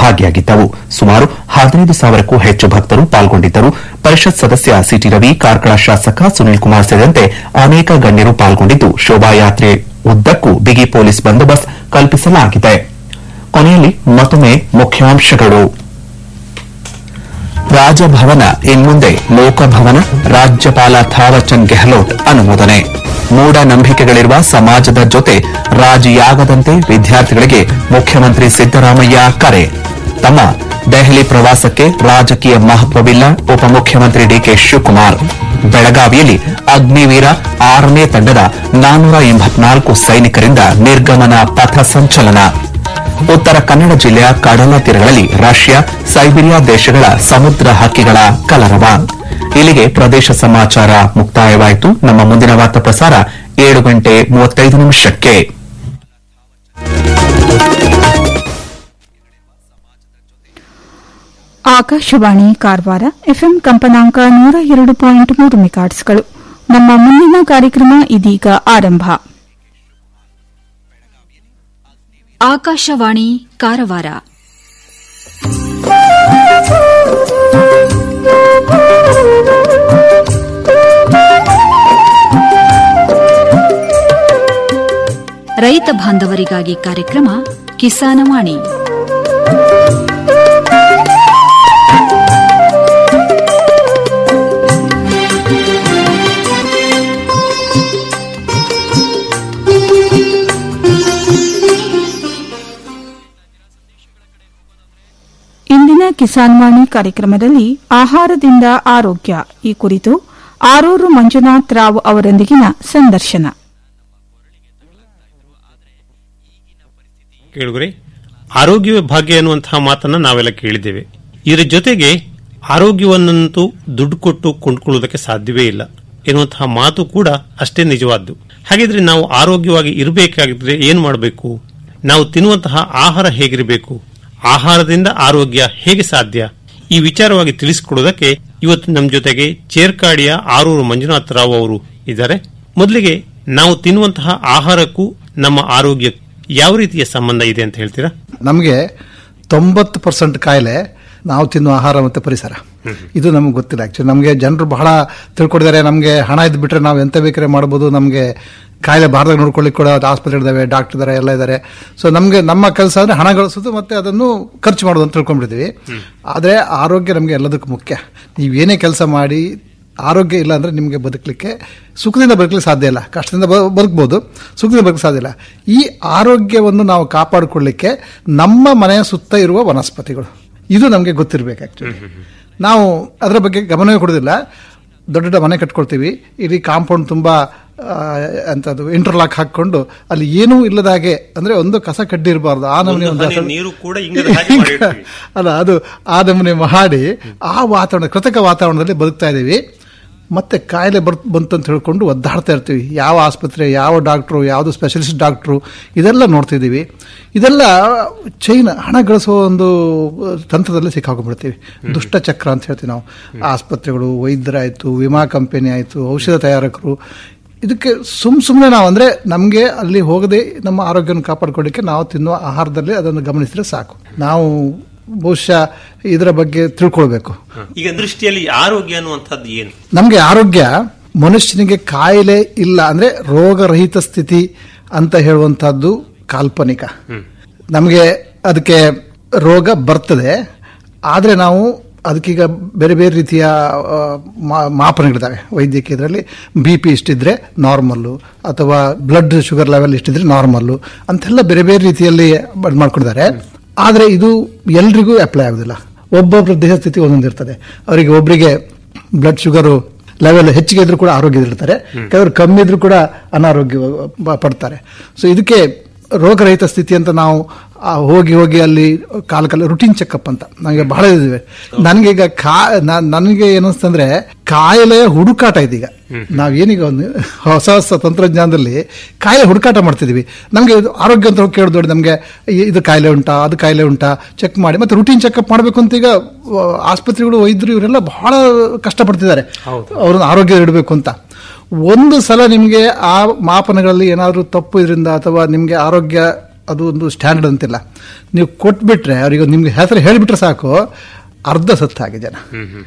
ಭಾಗಿಯಾಗಿದ್ದವು ಸುಮಾರು ಹದಿನೈದು ಸಾವಿರಕ್ಕೂ ಹೆಚ್ಚು ಭಕ್ತರು ಪಾಲ್ಗೊಂಡಿದ್ದರು ಪರಿಷತ್ ಸದಸ್ಯ ಸಿಟಿ ರವಿ ಕಾರ್ಕಳ ಶಾಸಕ ಸುನೀಲ್ ಕುಮಾರ್ ಸೇರಿದಂತೆ ಅನೇಕ ಗಣ್ಯರು ಪಾಲ್ಗೊಂಡಿದ್ದು ಶೋಭಾಯಾತ್ರೆ ಉದ್ದಕ್ಕೂ ಬಿಗಿ ಪೊಲೀಸ್ ಬಂದೋಬಸ್ತ್ ಕಲ್ಪಿಸಲಾಗಿದೆ ಕೊನೆಯಲ್ಲಿ ಮತ್ತೊಮ್ಮೆ ಮುಖ್ಯಾಂಶಗಳು ರಾಜಭವನ ಇನ್ಮುಂದೆ ಲೋಕಭವನ ರಾಜ್ಯಪಾಲ ಥಾವರ್ಚಂದ್ ಗೆಹ್ಲೋಟ್ ಅನುಮೋದನೆ ಮೂಢನಂಬಿಕೆಗಳಿರುವ ಸಮಾಜದ ಜೊತೆ ರಾಜಿಯಾಗದಂತೆ ವಿದ್ಯಾರ್ಥಿಗಳಿಗೆ ಮುಖ್ಯಮಂತ್ರಿ ಸಿದ್ದರಾಮಯ್ಯ ಕರೆ ತಮ್ಮ ದೆಹಲಿ ಪ್ರವಾಸಕ್ಕೆ ರಾಜಕೀಯ ಮಹತ್ವವಿಲ್ಲ ಉಪಮುಖ್ಯಮಂತ್ರಿ ಡಿಕೆ ಶಿವಕುಮಾರ್ ಬೆಳಗಾವಿಯಲ್ಲಿ ಅಗ್ನಿವೀರ ಆರನೇ ತಂಡದ ನಾನ್ನೂರ ಎಂಬತ್ನಾಲ್ಕು ಸೈನಿಕರಿಂದ ನಿರ್ಗಮನ ಪಥ ಸಂಚಲನ ಉತ್ತರ ಕನ್ನಡ ಜಿಲ್ಲೆಯ ಕಡಲ ತೀರಗಳಲ್ಲಿ ರಷ್ಯಾ ಸೈಬೀರಿಯಾ ದೇಶಗಳ ಸಮುದ್ರ ಹಕ್ಕಿಗಳ ಕಲರವ ಇಲ್ಲಿಗೆ ಪ್ರದೇಶ ಸಮಾಚಾರ ಮುಕ್ತಾಯವಾಯಿತು ನಮ್ಮ ಮುಂದಿನ ವಾರ್ತಾ ಪ್ರಸಾರ ಏಳು ಗಂಟೆ ಮೂವತ್ತೈದು ನಿಮಿಷಕ್ಕೆ ಆಕಾಶವಾಣಿ ಕಾರವಾರ ಎಫ್ಎಂ ಕಂಪನಾಂಕ ನೂರ ಎರಡು ಪಾಯಿಂಟ್ ಮೂರು ಮೆಗಾಟ್ಸ್ಗಳು ನಮ್ಮ ಮುಂದಿನ ಕಾರ್ಯಕ್ರಮ ಇದೀಗ ಆರಂಭ ಆಕಾಶವಾಣಿ ಕಾರವಾರ ರೈತ ಬಾಂಧವರಿಗಾಗಿ ಕಾರ್ಯಕ್ರಮ ಕಿಸಾನವಾಣಿ ಇಂದಿನ ಕಿಸಾನ್ ವಾಣಿ ಕಾರ್ಯಕ್ರಮದಲ್ಲಿ ಆಹಾರದಿಂದ ಆರೋಗ್ಯ ಈ ಕುರಿತು ಆರೂರು ಮಂಜುನಾಥ್ ರಾವ್ ಅವರೊಂದಿಗಿನ ಸಂದರ್ಶನ ಕೇಳುಗರೆ ಆರೋಗ್ಯವೇ ಭಾಗ್ಯ ಎನ್ನುವಂತಹ ಮಾತನ್ನ ನಾವೆಲ್ಲ ಕೇಳಿದ್ದೇವೆ ಇದರ ಜೊತೆಗೆ ಆರೋಗ್ಯವನ್ನಂತೂ ದುಡ್ಡು ಕೊಟ್ಟು ಕೊಂಡ್ಕೊಳ್ಳುವುದಕ್ಕೆ ಸಾಧ್ಯವೇ ಇಲ್ಲ ಎನ್ನುವಂತಹ ಮಾತು ಕೂಡ ಅಷ್ಟೇ ನಿಜವಾದ್ದು ಹಾಗಿದ್ರೆ ನಾವು ಆರೋಗ್ಯವಾಗಿ ಇರಬೇಕಾಗಿದ್ರೆ ಏನು ಮಾಡಬೇಕು ನಾವು ತಿನ್ನುವಂತಹ ಆಹಾರ ಹೇಗಿರಬೇಕು ಆಹಾರದಿಂದ ಆರೋಗ್ಯ ಹೇಗೆ ಸಾಧ್ಯ ಈ ವಿಚಾರವಾಗಿ ತಿಳಿಸಿಕೊಡುವುದಕ್ಕೆ ಇವತ್ತು ನಮ್ಮ ಜೊತೆಗೆ ಚೇರ್ಕಾಡಿಯ ಆರೂರು ಮಂಜುನಾಥ ರಾವ್ ಅವರು ಇದ್ದಾರೆ ಮೊದಲಿಗೆ ನಾವು ತಿನ್ನುವಂತಹ ಆಹಾರಕ್ಕೂ ನಮ್ಮ ಆರೋಗ್ಯ ಯಾವ ರೀತಿಯ ಸಂಬಂಧ ಇದೆ ಅಂತ ಹೇಳ್ತೀರಾ ನಮಗೆ ತೊಂಬತ್ತು ಪರ್ಸೆಂಟ್ ಕಾಯಿಲೆ ನಾವು ತಿನ್ನುವ ಆಹಾರ ಮತ್ತು ಪರಿಸರ ಇದು ನಮ್ಗೆ ಗೊತ್ತಿಲ್ಲ ಆಕ್ಚುಲಿ ನಮಗೆ ಜನರು ಬಹಳ ತಿಳ್ಕೊಂಡಿದ್ದಾರೆ ನಮಗೆ ಹಣ ಇದ್ದು ಬಿಟ್ರೆ ನಾವು ಎಂತ ಬೇಕಾದ್ರೆ ಮಾಡ್ಬೋದು ನಮಗೆ ಕಾಯಿಲೆ ಬಾರದಾಗ ನೋಡ್ಕೊಳ್ಳಿಕ್ಕೆ ಕೂಡ ಆಸ್ಪತ್ರೆ ಇದ್ದಾವೆ ಡಾಕ್ಟರ್ ಇದ್ದಾರೆ ಎಲ್ಲ ಇದ್ದಾರೆ ಸೊ ನಮಗೆ ನಮ್ಮ ಕೆಲಸ ಅಂದ್ರೆ ಹಣ ಗಳಿಸೋದು ಮತ್ತೆ ಅದನ್ನು ಖರ್ಚು ಮಾಡೋದು ಅಂತ ತಿಳ್ಕೊಂಡ್ಬಿಟ್ಟಿದ್ದೀವಿ ಆದರೆ ಆರೋಗ್ಯ ನಮಗೆ ಎಲ್ಲದಕ್ಕೂ ಮುಖ್ಯ ನೀವೇನೇ ಕೆಲಸ ಮಾಡಿ ಆರೋಗ್ಯ ಇಲ್ಲ ಅಂದ್ರೆ ನಿಮಗೆ ಬದುಕಲಿಕ್ಕೆ ಸುಖದಿಂದ ಬದುಕಲಿಕ್ಕೆ ಸಾಧ್ಯ ಇಲ್ಲ ಕಷ್ಟದಿಂದ ಬ- ಬದುಕ್ಬೋದು ಸುಖದಿಂದ ಬದುಕಲಿಕ್ಕೆ ಸಾಧ್ಯ ಇಲ್ಲ ಈ ಆರೋಗ್ಯವನ್ನು ನಾವು ಕಾಪಾಡಿಕೊಳ್ಳಿಕ್ಕೆ ನಮ್ಮ ಮನೆಯ ಸುತ್ತ ಇರುವ ವನಸ್ಪತಿಗಳು ಇದು ನಮಗೆ ಗೊತ್ತಿರಬೇಕು ಆಕ್ಚುಲಿ ನಾವು ಅದರ ಬಗ್ಗೆ ಗಮನವೇ ಕೊಡೋದಿಲ್ಲ ದೊಡ್ಡ ದೊಡ್ಡ ಮನೆ ಕಟ್ಕೊಳ್ತೀವಿ ಇಡೀ ಕಾಂಪೌಂಡ್ ತುಂಬಾ ಆ, ಎಂತದ್ದು ಇಂಟರ್ಲಾಕ್ ಹಾಕೊಂಡು ಅಲ್ಲಿ ಏನೂ ಇಲ್ಲದ ಹಾಗೆ ಅಂದ್ರೆ ಒಂದು ಕಸ ಕಡ್ಡಿ ಇರಬಾರ್ದು ಆ ನಮೂನೆ ಒಂದು ಒಂದು ಹನಿ ನೀರು ಕೂಡ ಇಂಗದ ಹಾಗೆ ಮಾಡಿರ್ತೀವಿ. ಅಲ್ಲ ಅದು ಆ ನಮೂನೆ ಮಾಡಿ ಆ ವಾತಾವರಣ ಕೃತಕ ವಾತಾವರಣದಲ್ಲಿ ಬದುಕ್ತಾ ಇದ್ದೀವಿ ಮತ್ತೆ ಕಾಯಿಲೆ ಬರ್ ಬಂತು ಅಂತ ಹೇಳ್ಕೊಂಡು ಒದ್ದಾಡ್ತಾ ಇರ್ತೀವಿ ಯಾವ ಆಸ್ಪತ್ರೆ ಯಾವ ಡಾಕ್ಟ್ರು ಯಾವುದು ಸ್ಪೆಷಲಿಸ್ಟ್ ಡಾಕ್ಟ್ರು ಇದೆಲ್ಲ ನೋಡ್ತಿದ್ದೀವಿ ಇದೆಲ್ಲ ಚೈನ್ ಹಣ ಗಳಿಸೋ ಒಂದು ತಂತ್ರದಲ್ಲಿ ಸಿಕ್ಕಾಕೊಂಡ್ಬಿಡ್ತೀವಿ ದುಷ್ಟ ಚಕ್ರ ಅಂತ ಹೇಳ್ತೀವಿ ನಾವು ಆಸ್ಪತ್ರೆಗಳು ವೈದ್ಯರಾಯಿತು ವಿಮಾ ಕಂಪನಿ ಆಯಿತು ಔಷಧ ತಯಾರಕರು ಇದಕ್ಕೆ ಸುಮ್ ಸುಮ್ಮನೆ ನಾವು ಅಂದ್ರೆ ನಮಗೆ ಅಲ್ಲಿ ಹೋಗದೆ ನಮ್ಮ ಆರೋಗ್ಯನ ಕಾಪಾಡ್ಕೊಳ್ಳಿಕ್ಕೆ ನಾವು ತಿನ್ನುವ ಆಹಾರದಲ್ಲಿ ಅದನ್ನು ಗಮನಿಸಿದ್ರೆ ಸಾಕು ನಾವು ಬಹುಶಃ ಇದರ ಬಗ್ಗೆ ತಿಳ್ಕೊಳ್ಬೇಕು ಈಗ ದೃಷ್ಟಿಯಲ್ಲಿ ಆರೋಗ್ಯ ಅನ್ನುವಂಥದ್ದು ಏನು ನಮಗೆ ಆರೋಗ್ಯ ಮನುಷ್ಯನಿಗೆ ಕಾಯಿಲೆ ಇಲ್ಲ ಅಂದ್ರೆ ರೋಗರಹಿತ ಸ್ಥಿತಿ ಅಂತ ಹೇಳುವಂತಹದ್ದು ಕಾಲ್ಪನಿಕ ನಮಗೆ ಅದಕ್ಕೆ ರೋಗ ಬರ್ತದೆ ಆದರೆ ನಾವು ಅದಕ್ಕೀಗ ಬೇರೆ ಬೇರೆ ರೀತಿಯ ಆ, ಮಾ- ಮಾಪನಗಳಿದ್ದಾವೆ ವೈದ್ಯಕೀಯ ಇದರಲ್ಲಿ ಬಿ ಪಿ ಇಷ್ಟಿದ್ರೆ ನಾರ್ಮಲ್ಲು ಅಥವಾ ಬ್ಲಡ್ ಶುಗರ್ ಲೆವೆಲ್ ಇಷ್ಟಿದ್ರೆ ನಾರ್ಮಲ್ಲು ಅಂತೆಲ್ಲ ಬೇರೆ ಬೇರೆ ರೀತಿಯಲ್ಲಿ ಇದು ಮಾಡ್ಕೊಂಡಿದ್ದಾರೆ ಆದರೆ ಇದು ಎಲ್ರಿಗೂ ಅಪ್ಲೈ ಆಗೋದಿಲ್ಲ ಒಬ್ಬೊಬ್ಬರ ದೇಹ ಸ್ಥಿತಿ ಒಂದೊಂದು ಇರ್ತದೆ ಅವರಿಗೆ ಒಬ್ಬರಿಗೆ ಬ್ಲಡ್ ಶುಗರು ಲೆವೆಲ್ ಹೆಚ್ಚಿಗೆ ಇದ್ರೂ ಕೂಡ ಆರೋಗ್ಯದಲ್ಲಿರ್ತಾರೆ ಕೆಲವರು ಕಮ್ಮಿ ಇದ್ರೂ ಕೂಡ ಅನಾರೋಗ್ಯ ಬ- ಪಡ್ತಾರೆ ಸೊ ಇದಕ್ಕೆ ರೋಗರಹಿತ ಸ್ಥಿತಿ ಅಂತ ನಾವು ಆ, ಹೋಗಿ ಹೋಗಿ ಅಲ್ಲಿ ಕಾಲ ಕಾಲ ರುಟೀನ್ ಚೆಕಪ್ ಅಂತ ನನಗೆ ಬಹಳ ಇದಿವೆ ನನಗೆ ಈಗ ಕಾ ನಾ- ನನಗೆ ಏನು ಅನ್ಸ್ತಂದ್ರೆ ಕಾಯಿಲೆಯ ಹುಡುಕಾಟ ಇದೀಗ ನಾವೇನೀಗ ಒಂದು ಹೊಸ ಹೊಸ ತಂತ್ರಜ್ಞಾನದಲ್ಲಿ ಕಾಯಿಲೆ ಹುಡುಕಾಟ ಮಾಡ್ತಿದೀವಿ ನಮಗೆ ಇದು ಆರೋಗ್ಯ ಅಂತ ಹೋಗಿ ಕೇಳಿದೋಡಿ ನಮಗೆ ಇದು ಕಾಯಿಲೆ ಉಂಟಾ ಅದು ಕಾಯಿಲೆ ಉಂಟಾ ಚೆಕ್ ಮಾಡಿ ಮತ್ತೆ ರುಟೀನ್ ಚೆಕಪ್ ಮಾಡಬೇಕು ಅಂತ ಈಗ ಆ, ಆಸ್ಪತ್ರೆಗಳು ವೈದ್ಯರು ಇವರೆಲ್ಲ ಬಹಳ ಕಷ್ಟಪಡ್ತಿದ್ದಾರೆ ಅವ್ರನ್ನ ಆರೋಗ್ಯ ಇಡಬೇಕು ಅಂತ ಒಂದು ಸಲ ನಿಮಗೆ ಆ ಮಾಪನಗಳಲ್ಲಿ ಏನಾದರೂ ತಪ್ಪು ಇದರಿಂದ ಅಥವಾ ನಿಮಗೆ ಆರೋಗ್ಯ ಅದು ಒಂದು ಸ್ಟ್ಯಾಂಡರ್ಡ್ ಅಂತಿಲ್ಲ ನೀವು ಕೊಟ್ಬಿಟ್ರೆ ಅವರಿಗೆ ನಿಮ್ಗೆ ಹೆಸರು ಹೇಳಿಬಿಟ್ರೆ ಸಾಕು ಅರ್ಧ ಸತ್ತು ಹಾಗೆ ಜನ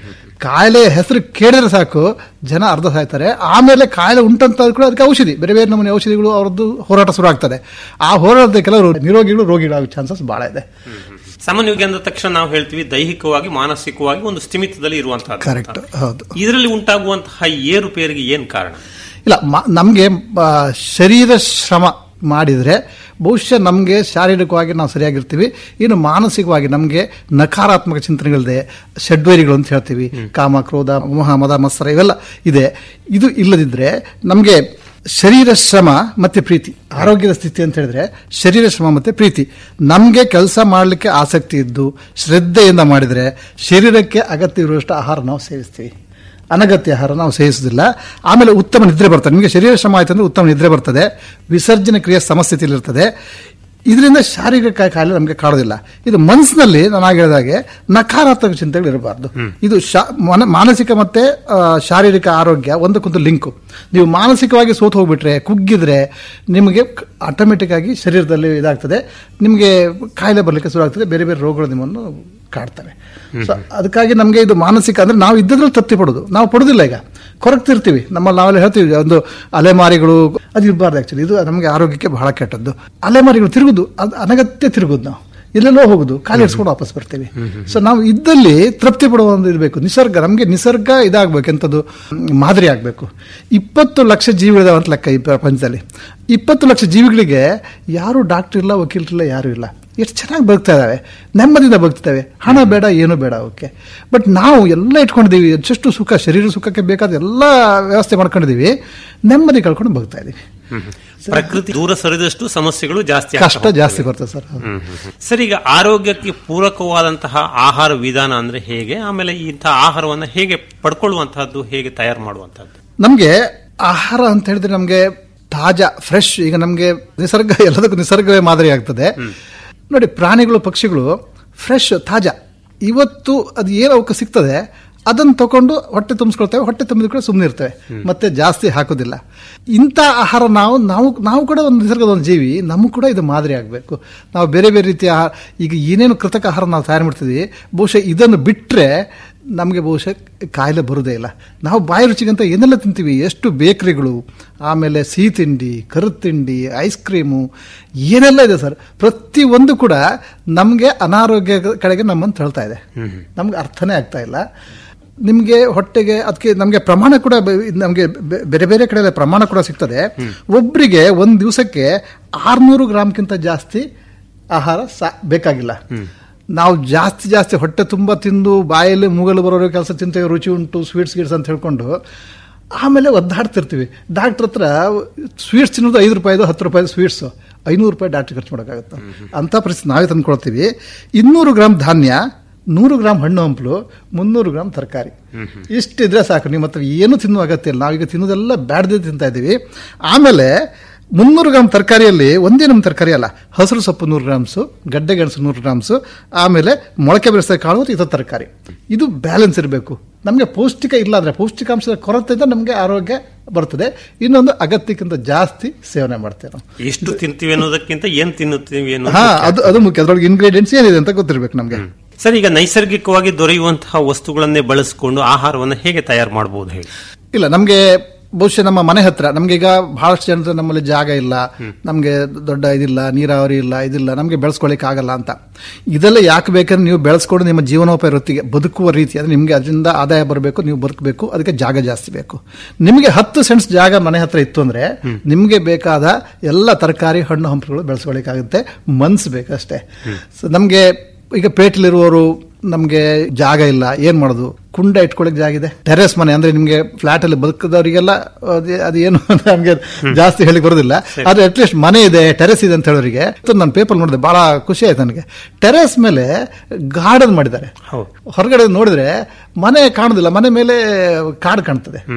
ಕಾಯಿಲೆ ಹೆಸರು ಕೇಳಿದ್ರೆ ಸಾಕು ಜನ ಅರ್ಧ ಸಾಯ್ತಾರೆ ಆಮೇಲೆ ಕಾಯಿಲೆ ಉಂಟಂತ ಕೂಡ ಅದಕ್ಕೆ ಔಷಧಿ ಬೇರೆ ಬೇರೆ ನಮೂನೆ ಔಷಧಿಗಳು ಅವ್ರದ್ದು ಹೋರಾಟ ಶುರು ಆಗ್ತದೆ ಆ ಹೋರಾಟದ ಕೆಲವರು ನಿರೋಗಿಗಳು ರೋಗಿಗಳಾಗೋ ಚಾನ್ಸಸ್ ಬಹಳ ಇದೆ ಸಾಮಾನ್ಯವಾಗಿ ಅಂದ ತಕ್ಷಣ ನಾವು ಹೇಳ್ತೀವಿ ದೈಹಿಕವಾಗಿ ಮಾನಸಿಕವಾಗಿ ಒಂದು ಸ್ಥಿಮಿತದಲ್ಲಿ ಇರುವಂತಹ ಕರೆಕ್ಟ್ ಹೌದು ಇದರಲ್ಲಿ ಉಂಟಾಗುವಂತಹ ಏರುಪೇರಿಗೆ ಏನ್ ಕಾರಣ ಇಲ್ಲ ಮ- ನಮ್ಗೆ ಆ, ಶರೀರ ಶ್ರಮ ಮಾಡಿದ್ರೆ ಬಹುಶಃ ನಮಗೆ ಶಾರೀರಿಕವಾಗಿ ನಾವು ಸರಿಯಾಗಿರ್ತೀವಿ ಇನ್ನು ಮಾನಸಿಕವಾಗಿ ನಮಗೆ ನಕಾರಾತ್ಮಕ ಚಿಂತನೆಗಳಿದೆ ಷಡ್ವೈರಿಗಳು ಅಂತ ಹೇಳ್ತೀವಿ ಕಾಮ ಕ್ರೋಧ ಮೋಹ ಮದ ಮತ್ಸರ ಇವೆಲ್ಲ ಇದೆ ಇದು ಇಲ್ಲದಿದ್ರೆ ನಮಗೆ ಶರೀರ ಶ್ರಮ ಮತ್ತೆ ಪ್ರೀತಿ ಆರೋಗ್ಯದ ಸ್ಥಿತಿ ಅಂತ ಹೇಳಿದ್ರೆ ಶರೀರ ಶ್ರಮ ಮತ್ತೆ ಪ್ರೀತಿ ನಮಗೆ ಕೆಲಸ ಮಾಡಲಿಕ್ಕೆ ಆಸಕ್ತಿ ಇದ್ದು ಶ್ರದ್ಧೆಯಿಂದ ಮಾಡಿದ್ರೆ ಶರೀರಕ್ಕೆ ಅಗತ್ಯ ಇರುವಷ್ಟು ಆಹಾರ ನಾವು ಸೇವಿಸ್ತೀವಿ ಅನಗತ್ಯ ಆಹಾರ ನಾವು ಸೇವಿಸುವುದಿಲ್ಲ ಆಮೇಲೆ ಉತ್ತಮ ನಿದ್ರೆ ಬರ್ತದೆ ನಿಮಗೆ ಶರೀರ ಶ್ರಮ ಆಯ್ತು ಅಂದ್ರೆ ಉತ್ತಮ ನಿದ್ರೆ ಬರ್ತದೆ ವಿಸರ್ಜನೆ ಕ್ರಿಯೆ ಸಮಸ್ಥಿತಿಯಲ್ಲಿರ್ತದೆ ಇದರಿಂದ ಶಾರೀರಿಕ ಕಾಯಿಲೆ ನಮಗೆ ಕಾಡೋದಿಲ್ಲ ಇದು ಮನಸ್ಸಿನಲ್ಲಿ ನಾನು ಆಗ ಹೇಳಿದಾಗೆ ನಕಾರಾತ್ಮಕ ಚಿಂತೆಗಳು ಇರಬಾರ್ದು ಇದು ಶಾ- ಮನ- ಮಾನಸಿಕ ಮತ್ತೆ ಆ, ಶಾರೀರಿಕ ಆರೋಗ್ಯ ಒಂದಕ್ಕೊಂದು ಲಿಂಕು ನೀವು ಮಾನಸಿಕವಾಗಿ ಸೋತು ಹೋಗ್ಬಿಟ್ರೆ ಕುಗ್ಗಿದ್ರೆ ನಿಮಗೆ ಆಟೋಮೆಟಿಕ್ ಆಗಿ ಶರೀರದಲ್ಲಿ ಇದಾಗ್ತದೆ ನಿಮಗೆ ಕಾಯಿಲೆ ಬರಲಿಕ್ಕೆ ಶುರು ಆಗ್ತದೆ ಬೇರೆ ಬೇರೆ ರೋಗಗಳು ನಿಮ್ಮನ್ನು ಕಾಡ್ತವೆ ಸೊ ಅದಕ್ಕಾಗಿ ನಮಗೆ ಇದು ಮಾನಸಿಕ ಅಂದ್ರೆ ನಾವು ಇದ್ದದ್ರಲ್ಲಿ ತೃಪ್ತಿ ಪಡೋದು ನಾವು ಪಡೋದಿಲ್ಲ ಈಗ ಕೊರಗ್ತಿರ್ತೀವಿ ನಮ್ಮಲ್ಲಿ ನಾವೆಲ್ಲ ಹೇಳ್ತೀವಿ ಒಂದು ಅಲೆಮಾರಿಗಳು ಅದು ಇರಬಾರ್ದು ಆಕ್ಚುಲಿ ಇದು ನಮಗೆ ಆರೋಗ್ಯಕ್ಕೆ ಬಹಳ ಕೆಟ್ಟದ್ದು ಅಲೆಮಾರಿಗಳು ತಿರುಗುದು ಅದು ಅನಗತ್ಯ ತಿರುಗುದು ನಾವು ಎಲ್ಲೆಲ್ಲೋ ಹೋಗುದು ಕಾಲಿ ಇಡ್ಸ್ಕೊಂಡು ವಾಪಸ್ ಬರ್ತೀವಿ ಸೊ ನಾವು ಇದ್ದಲ್ಲಿ ತೃಪ್ತಿ ಪಡುವ ಒಂದು ಇರಬೇಕು ನಿಸರ್ಗ ನಮಗೆ ನಿಸರ್ಗ ಇದಾಗಬೇಕು ಎಂಥದ್ದು ಮಾದರಿ ಆಗಬೇಕು ಇಪ್ಪತ್ತು ಲಕ್ಷ ಜೀವಿಗಳಿದಾವೆ ಅಂತ ಲೆಕ್ಕ ಈ ಪ್ರಪಂಚದಲ್ಲಿ ಇಪ್ಪತ್ತು ಲಕ್ಷ ಜೀವಿಗಳಿಗೆ ಯಾರು ಡಾಕ್ಟರ್ ಇಲ್ಲ ವಕೀಲರಿಲ್ಲ ಯಾರು ಇಲ್ಲ ಎಷ್ಟು ಚೆನ್ನಾಗಿ ಬದುಕ್ತಾ ಇದ್ದಾವೆ ನೆಮ್ಮದಿಯಿಂದ ಬದುಕ್ತವೆ ಹಣ ಬೇಡ ಏನು ಬೇಡ ಅವಕ್ಕೆ ಬಟ್ ನಾವು ಎಲ್ಲ ಇಟ್ಕೊಂಡಿದ್ದೀವಿ ಎಷ್ಟು ಸುಖ ಶರೀರ ಸುಖಕ್ಕೆ ಬೇಕಾದ ಎಲ್ಲ ವ್ಯವಸ್ಥೆ ಮಾಡ್ಕೊಂಡಿದ್ದೀವಿ ನೆಮ್ಮದಿ ಕಳ್ಕೊಂಡು ಬದುಕ್ತಾ ಇದ್ದೀವಿ ಪ್ರಕೃತಿ ದೂರ ಸರಿದಷ್ಟು ಸಮಸ್ಯೆಗಳು ಜಾಸ್ತಿ ಆಗ್ತಾ ಕಷ್ಟ ಹೋಗ್ತವೆ. ಜಾಸ್ತಿ ಬರ್ತದೆ ಸರ್ ಹೌದು. ಹ್ಮ್, ಹ್ಮ್, ಹ್ಮ್. ಸರ್ ಈಗ ಆರೋಗ್ಯಕ್ಕೆ ಪೂರಕವಾದಂತಹ ಆಹಾರ ವಿಧಾನ ಅಂದ್ರೆ ಹೇಗೆ ಆಮೇಲೆ ಇಂತಹ ಆಹಾರವನ್ನ ಹೇಗೆ ಪಡ್ಕೊಳ್ಳುವಂತಹದ್ದು ಹೇಗೆ ತಯಾರು ಮಾಡುವಂತಹದ್ದು ನಮಗೆ ಆಹಾರ ಅಂತ ಹೇಳಿದ್ರೆ ನಮಗೆ ತಾಜಾ ಫ್ರೆಶ್ ಈಗ ನಮಗೆ ನಿಸರ್ಗ ಎಲ್ಲದಕ್ಕೂ ನಿಸರ್ಗವೇ ಮಾದರಿ ಆಗ್ತದೆ ನೋಡಿ ಪ್ರಾಣಿಗಳು ಪಕ್ಷಿಗಳು ಫ್ರೆಶ್ ತಾಜಾ ಇವತ್ತು ಅದು ಏನು ಅವಕ್ಕೆ ಸಿಗ್ತದೆ ಅದನ್ನು ತಗೊಂಡು ಹೊಟ್ಟೆ ತುಂಬಿಸ್ಕೊಳ್ತೇವೆ ಹೊಟ್ಟೆ ತುಂಬಿದ ಕೂಡ ಸುಮ್ಮನೆ ಇರ್ತೇವೆ ಮತ್ತೆ ಜಾಸ್ತಿ ಹಾಕೋದಿಲ್ಲ ಇಂಥ ಆಹಾರ ನಾವು ನಾವು ನಾವು ಕೂಡ ಒಂದು ನಿಸರ್ಗದ ಒಂದು ಜೀವಿ ನಮಗೂ ಕೂಡ ಇದು ಮಾದರಿ ಆಗಬೇಕು ನಾವು ಬೇರೆ ಬೇರೆ ರೀತಿಯ ಆಹಾರ ಈಗ ಏನೇನು ಕೃತಕ ಆಹಾರ ನಾವು ತಯಾರು ಮಾಡ್ತಿದ್ವಿ ಬಹುಶಃ ಇದನ್ನು ಬಿಟ್ಟರೆ ನಮಗೆ ಬಹುಶಃ ಕಾಯಿಲೆ ಬರುವುದೇ ಇಲ್ಲ ನಾವು ಬಾಯಿ ರುಚಿಗಂತ ಏನೆಲ್ಲ ತಿಂತೀವಿ ಎಷ್ಟು ಬೇಕರಿಗಳು ಆಮೇಲೆ ಸಿಹಿ ತಿಂಡಿ ಕರು ತಿಂಡಿ ಐಸ್ ಕ್ರೀಮು ಏನೆಲ್ಲ ಇದೆ ಸರ್ ಪ್ರತಿ ಒಂದು ಕೂಡ ನಮಗೆ ಅನಾರೋಗ್ಯ ಕಡೆಗೆ ನಮ್ಮನ್ನು ತಳ್ತಾ ಇದೆ ನಮ್ಗೆ ಅರ್ಥನೇ ಆಗ್ತಾ ಇಲ್ಲ ನಿಮಗೆ ಹೊಟ್ಟೆಗೆ ಅದಕ್ಕೆ ನಮಗೆ ಪ್ರಮಾಣ ಕೂಡ ನಮಗೆ ಬೇರೆ ಬೇರೆ ಕಡೆ ಪ್ರಮಾಣ ಕೂಡ ಸಿಗ್ತದೆ ಒಬ್ಬರಿಗೆ ಒಂದು ದಿವಸಕ್ಕೆ ಆರ್ನೂರು ಗ್ರಾಮ್ಗಿಂತ ಜಾಸ್ತಿ ಆಹಾರ ಸಾ ಬೇಕಾಗಿಲ್ಲ ನಾವು ಜಾಸ್ತಿ ಜಾಸ್ತಿ ಹೊಟ್ಟೆ ತುಂಬ ತಿಂದು ಬಾಯಲ್ಲಿ ಮೂಗಲು ಬರೋರು ಕೆಲಸ ತಿಂತೇವೆ ರುಚಿ ಉಂಟು ಸ್ವೀಟ್ಸ್ ಗೀಟ್ಸ್ ಅಂತ ಹೇಳ್ಕೊಂಡು ಆಮೇಲೆ ಒದ್ದಾಡ್ತಿರ್ತೀವಿ ಡಾಕ್ಟರ್ ಹತ್ರ ಸ್ವೀಟ್ಸ್ ತಿನ್ನೋದು ಐದು ರೂಪಾಯಿದು ಹತ್ತು ರೂಪಾಯಿದು ಸ್ವೀಟ್ಸು ಐನೂರು ರೂಪಾಯಿ ಡಾಕ್ಟರ್ ಖರ್ಚು ಮಾಡೋಕ್ಕಾಗುತ್ತೆ ಅಂಥ ಪರಿಸ್ಥಿತಿ ನಾವೇ ತಂದ್ಕೊಳ್ತೀವಿ ಇನ್ನೂರು ಗ್ರಾಮ್ ಧಾನ್ಯ ನೂರು ಗ್ರಾಮ್ ಹಣ್ಣು ಹಂಪಲು ಮುನ್ನೂರು ಗ್ರಾಮ್ ತರಕಾರಿ ಇಷ್ಟಿದ್ರೆ ಸಾಕು ನಿಮ್ಮ ಹತ್ರ ಏನು ತಿನ್ನುವ ಅಗತ್ಯ ಇಲ್ಲ ನಾವೀಗ ತಿನ್ನೋದೆಲ್ಲ ಬ್ಯಾಡ್ದೇ ತಿಂತಾ ಇದ್ದೀವಿ ಆಮೇಲೆ ಮುನ್ನೂರು ಗ್ರಾಮ್ ತರಕಾರಿಯಲ್ಲಿ ಒಂದೇ ನಮ್ಮ ತರಕಾರಿ ಅಲ್ಲ ಹಸಿರು ಸೊಪ್ಪು ನೂರು ಗ್ರಾಮ್ಸು ಗಡ್ಡೆ ಗೆಣಸು ನೂರು ಗ್ರಾಮ್ಸು ಆಮೇಲೆ ಮೊಳಕೆ ಬೆಳೆಸಿದ ಕಾಳು ಮತ್ತು ಇತರ ತರಕಾರಿ ಇದು ಬ್ಯಾಲೆನ್ಸ್ ಇರಬೇಕು ನಮಗೆ ಪೌಷ್ಟಿಕ ಇಲ್ಲ ಅಂದರೆ ಪೌಷ್ಟಿಕಾಂಶದ ಕೊರತೆಯಿಂದ ನಮಗೆ ಆರೋಗ್ಯ ಬರ್ತದೆ ಇನ್ನೊಂದು ಅಗತ್ಯಕ್ಕಿಂತ ಜಾಸ್ತಿ ಸೇವನೆ ಮಾಡ್ತೇವೆ ನಾವು ಎಷ್ಟು ತಿಂತೀವಿ ಅನ್ನೋದಕ್ಕಿಂತ ಏನ್ ತಿನ್ನುತ್ತೀವಿ ಅನ್ನೋದು ಹಾ ಅದು ಅದು ಮುಖ್ಯ ಅದರೊಳಗೆ ಇಂಗ್ರೀಡಿಯೆಂಟ್ಸ್ ಏನಿದೆ ಅಂತ ಗೊತ್ತಿರ್ಬೇಕು ನಮಗೆ ಸರ್ ಈಗ ನೈಸರ್ಗಿಕವಾಗಿ ದೊರೆಯುವಂತಹ ವಸ್ತುಗಳನ್ನೇ ಬಳಸಿಕೊಂಡು ಆಹಾರವನ್ನು ಹೇಗೆ ತಯಾರು ಮಾಡಬಹುದು ಹೇಳಿ ಇಲ್ಲ ನಮಗೆ ಬಹುಶಃ ನಮ್ಮ ಮನೆ ಹತ್ರ ನಮ್ಗೆ ಈಗ ಬಹಳಷ್ಟು ಜನರು ನಮ್ಮಲ್ಲಿ ಜಾಗ ಇಲ್ಲ ನಮಗೆ ದೊಡ್ಡ ಇದಿಲ್ಲ ನೀರಾವರಿ ಇಲ್ಲ ಇದಿಲ್ಲ ನಮಗೆ ಬೆಳೆಸ್ಕೊಳ್ಳಿಕ್ಕೆ ಆಗಲ್ಲ ಅಂತ ಇದೆಲ್ಲ ಯಾಕೆ ಬೇಕಂದ್ರೆ ನೀವು ಬೆಳೆಸ್ಕೊಂಡು ನಿಮ್ಮ ಜೀವನೋಪಾಯ ವೃತ್ತಿಗೆ ಬದುಕುವ ರೀತಿ ಅಂದ್ರೆ ನಿಮಗೆ ಅದರಿಂದ ಆದಾಯ ಬರಬೇಕು ನೀವು ಬದುಕಬೇಕು ಅದಕ್ಕೆ ಜಾಗ ಜಾಸ್ತಿ ಬೇಕು ನಿಮಗೆ ಹತ್ತು ಸೆಂಟ್ಸ್ ಜಾಗ ಮನೆ ಹತ್ರ ಇತ್ತು ಅಂದ್ರೆ ನಿಮಗೆ ಬೇಕಾದ ಎಲ್ಲ ತರಕಾರಿ ಹಣ್ಣು ಹಂಪಲುಗಳು ಬೆಳೆಸ್ಕೊಳ್ಳಿಕ್ಕಾಗುತ್ತೆ ಮನ್ಸು ಬೇಕಷ್ಟೇ ಸೊ ನಮಗೆ ಈಗ ಪೇಟೆಲಿರುವವರು ನಮಗೆ ಜಾಗ ಇಲ್ಲ ಏನ್ ಮಾಡೋದು ಕುಂಡ ಇಟ್ಕೊಳಕ್ ಜಾಗ ಇದೆ ಟೆರೆಸ್ ಮನೆ ಅಂದ್ರೆ ನಿಮ್ಗೆ ಫ್ಲಾಟ್ ಅಲ್ಲಿ ಬದುಕದವರಿಗೆಲ್ಲ ಅದೇ- ಅದು ಏನು ಅಂತ ನಮ್ಗೆ ಜಾಸ್ತಿ ಹೇಳಿ ಬರೋದಿಲ್ಲ ಆದ್ರೆ ಅಟ್ಲೀಸ್ಟ್ ಮನೆ ಇದೆ ಟೆರೆಸ್ ಇದೆ ಅಂತ ಹೇಳೋರಿಗೆ ನಾನು ಪೇಪರ್ ನೋಡಿದೆ ಬಹಳ ಖುಷಿ ಆಯ್ತು ನನಗೆ ಟೆರೆಸ್ ಮೇಲೆ ಗಾರ್ಡನ್ ಮಾಡಿದ್ದಾರೆ ಹೌದು ಹೊರಗಡೆ ನೋಡಿದ್ರೆ ಮನೆ ಕಾಣುದಿಲ್ಲ ಮನೆ ಮೇಲೆ ಕಾಡು ಕಾಣ್ತದೆ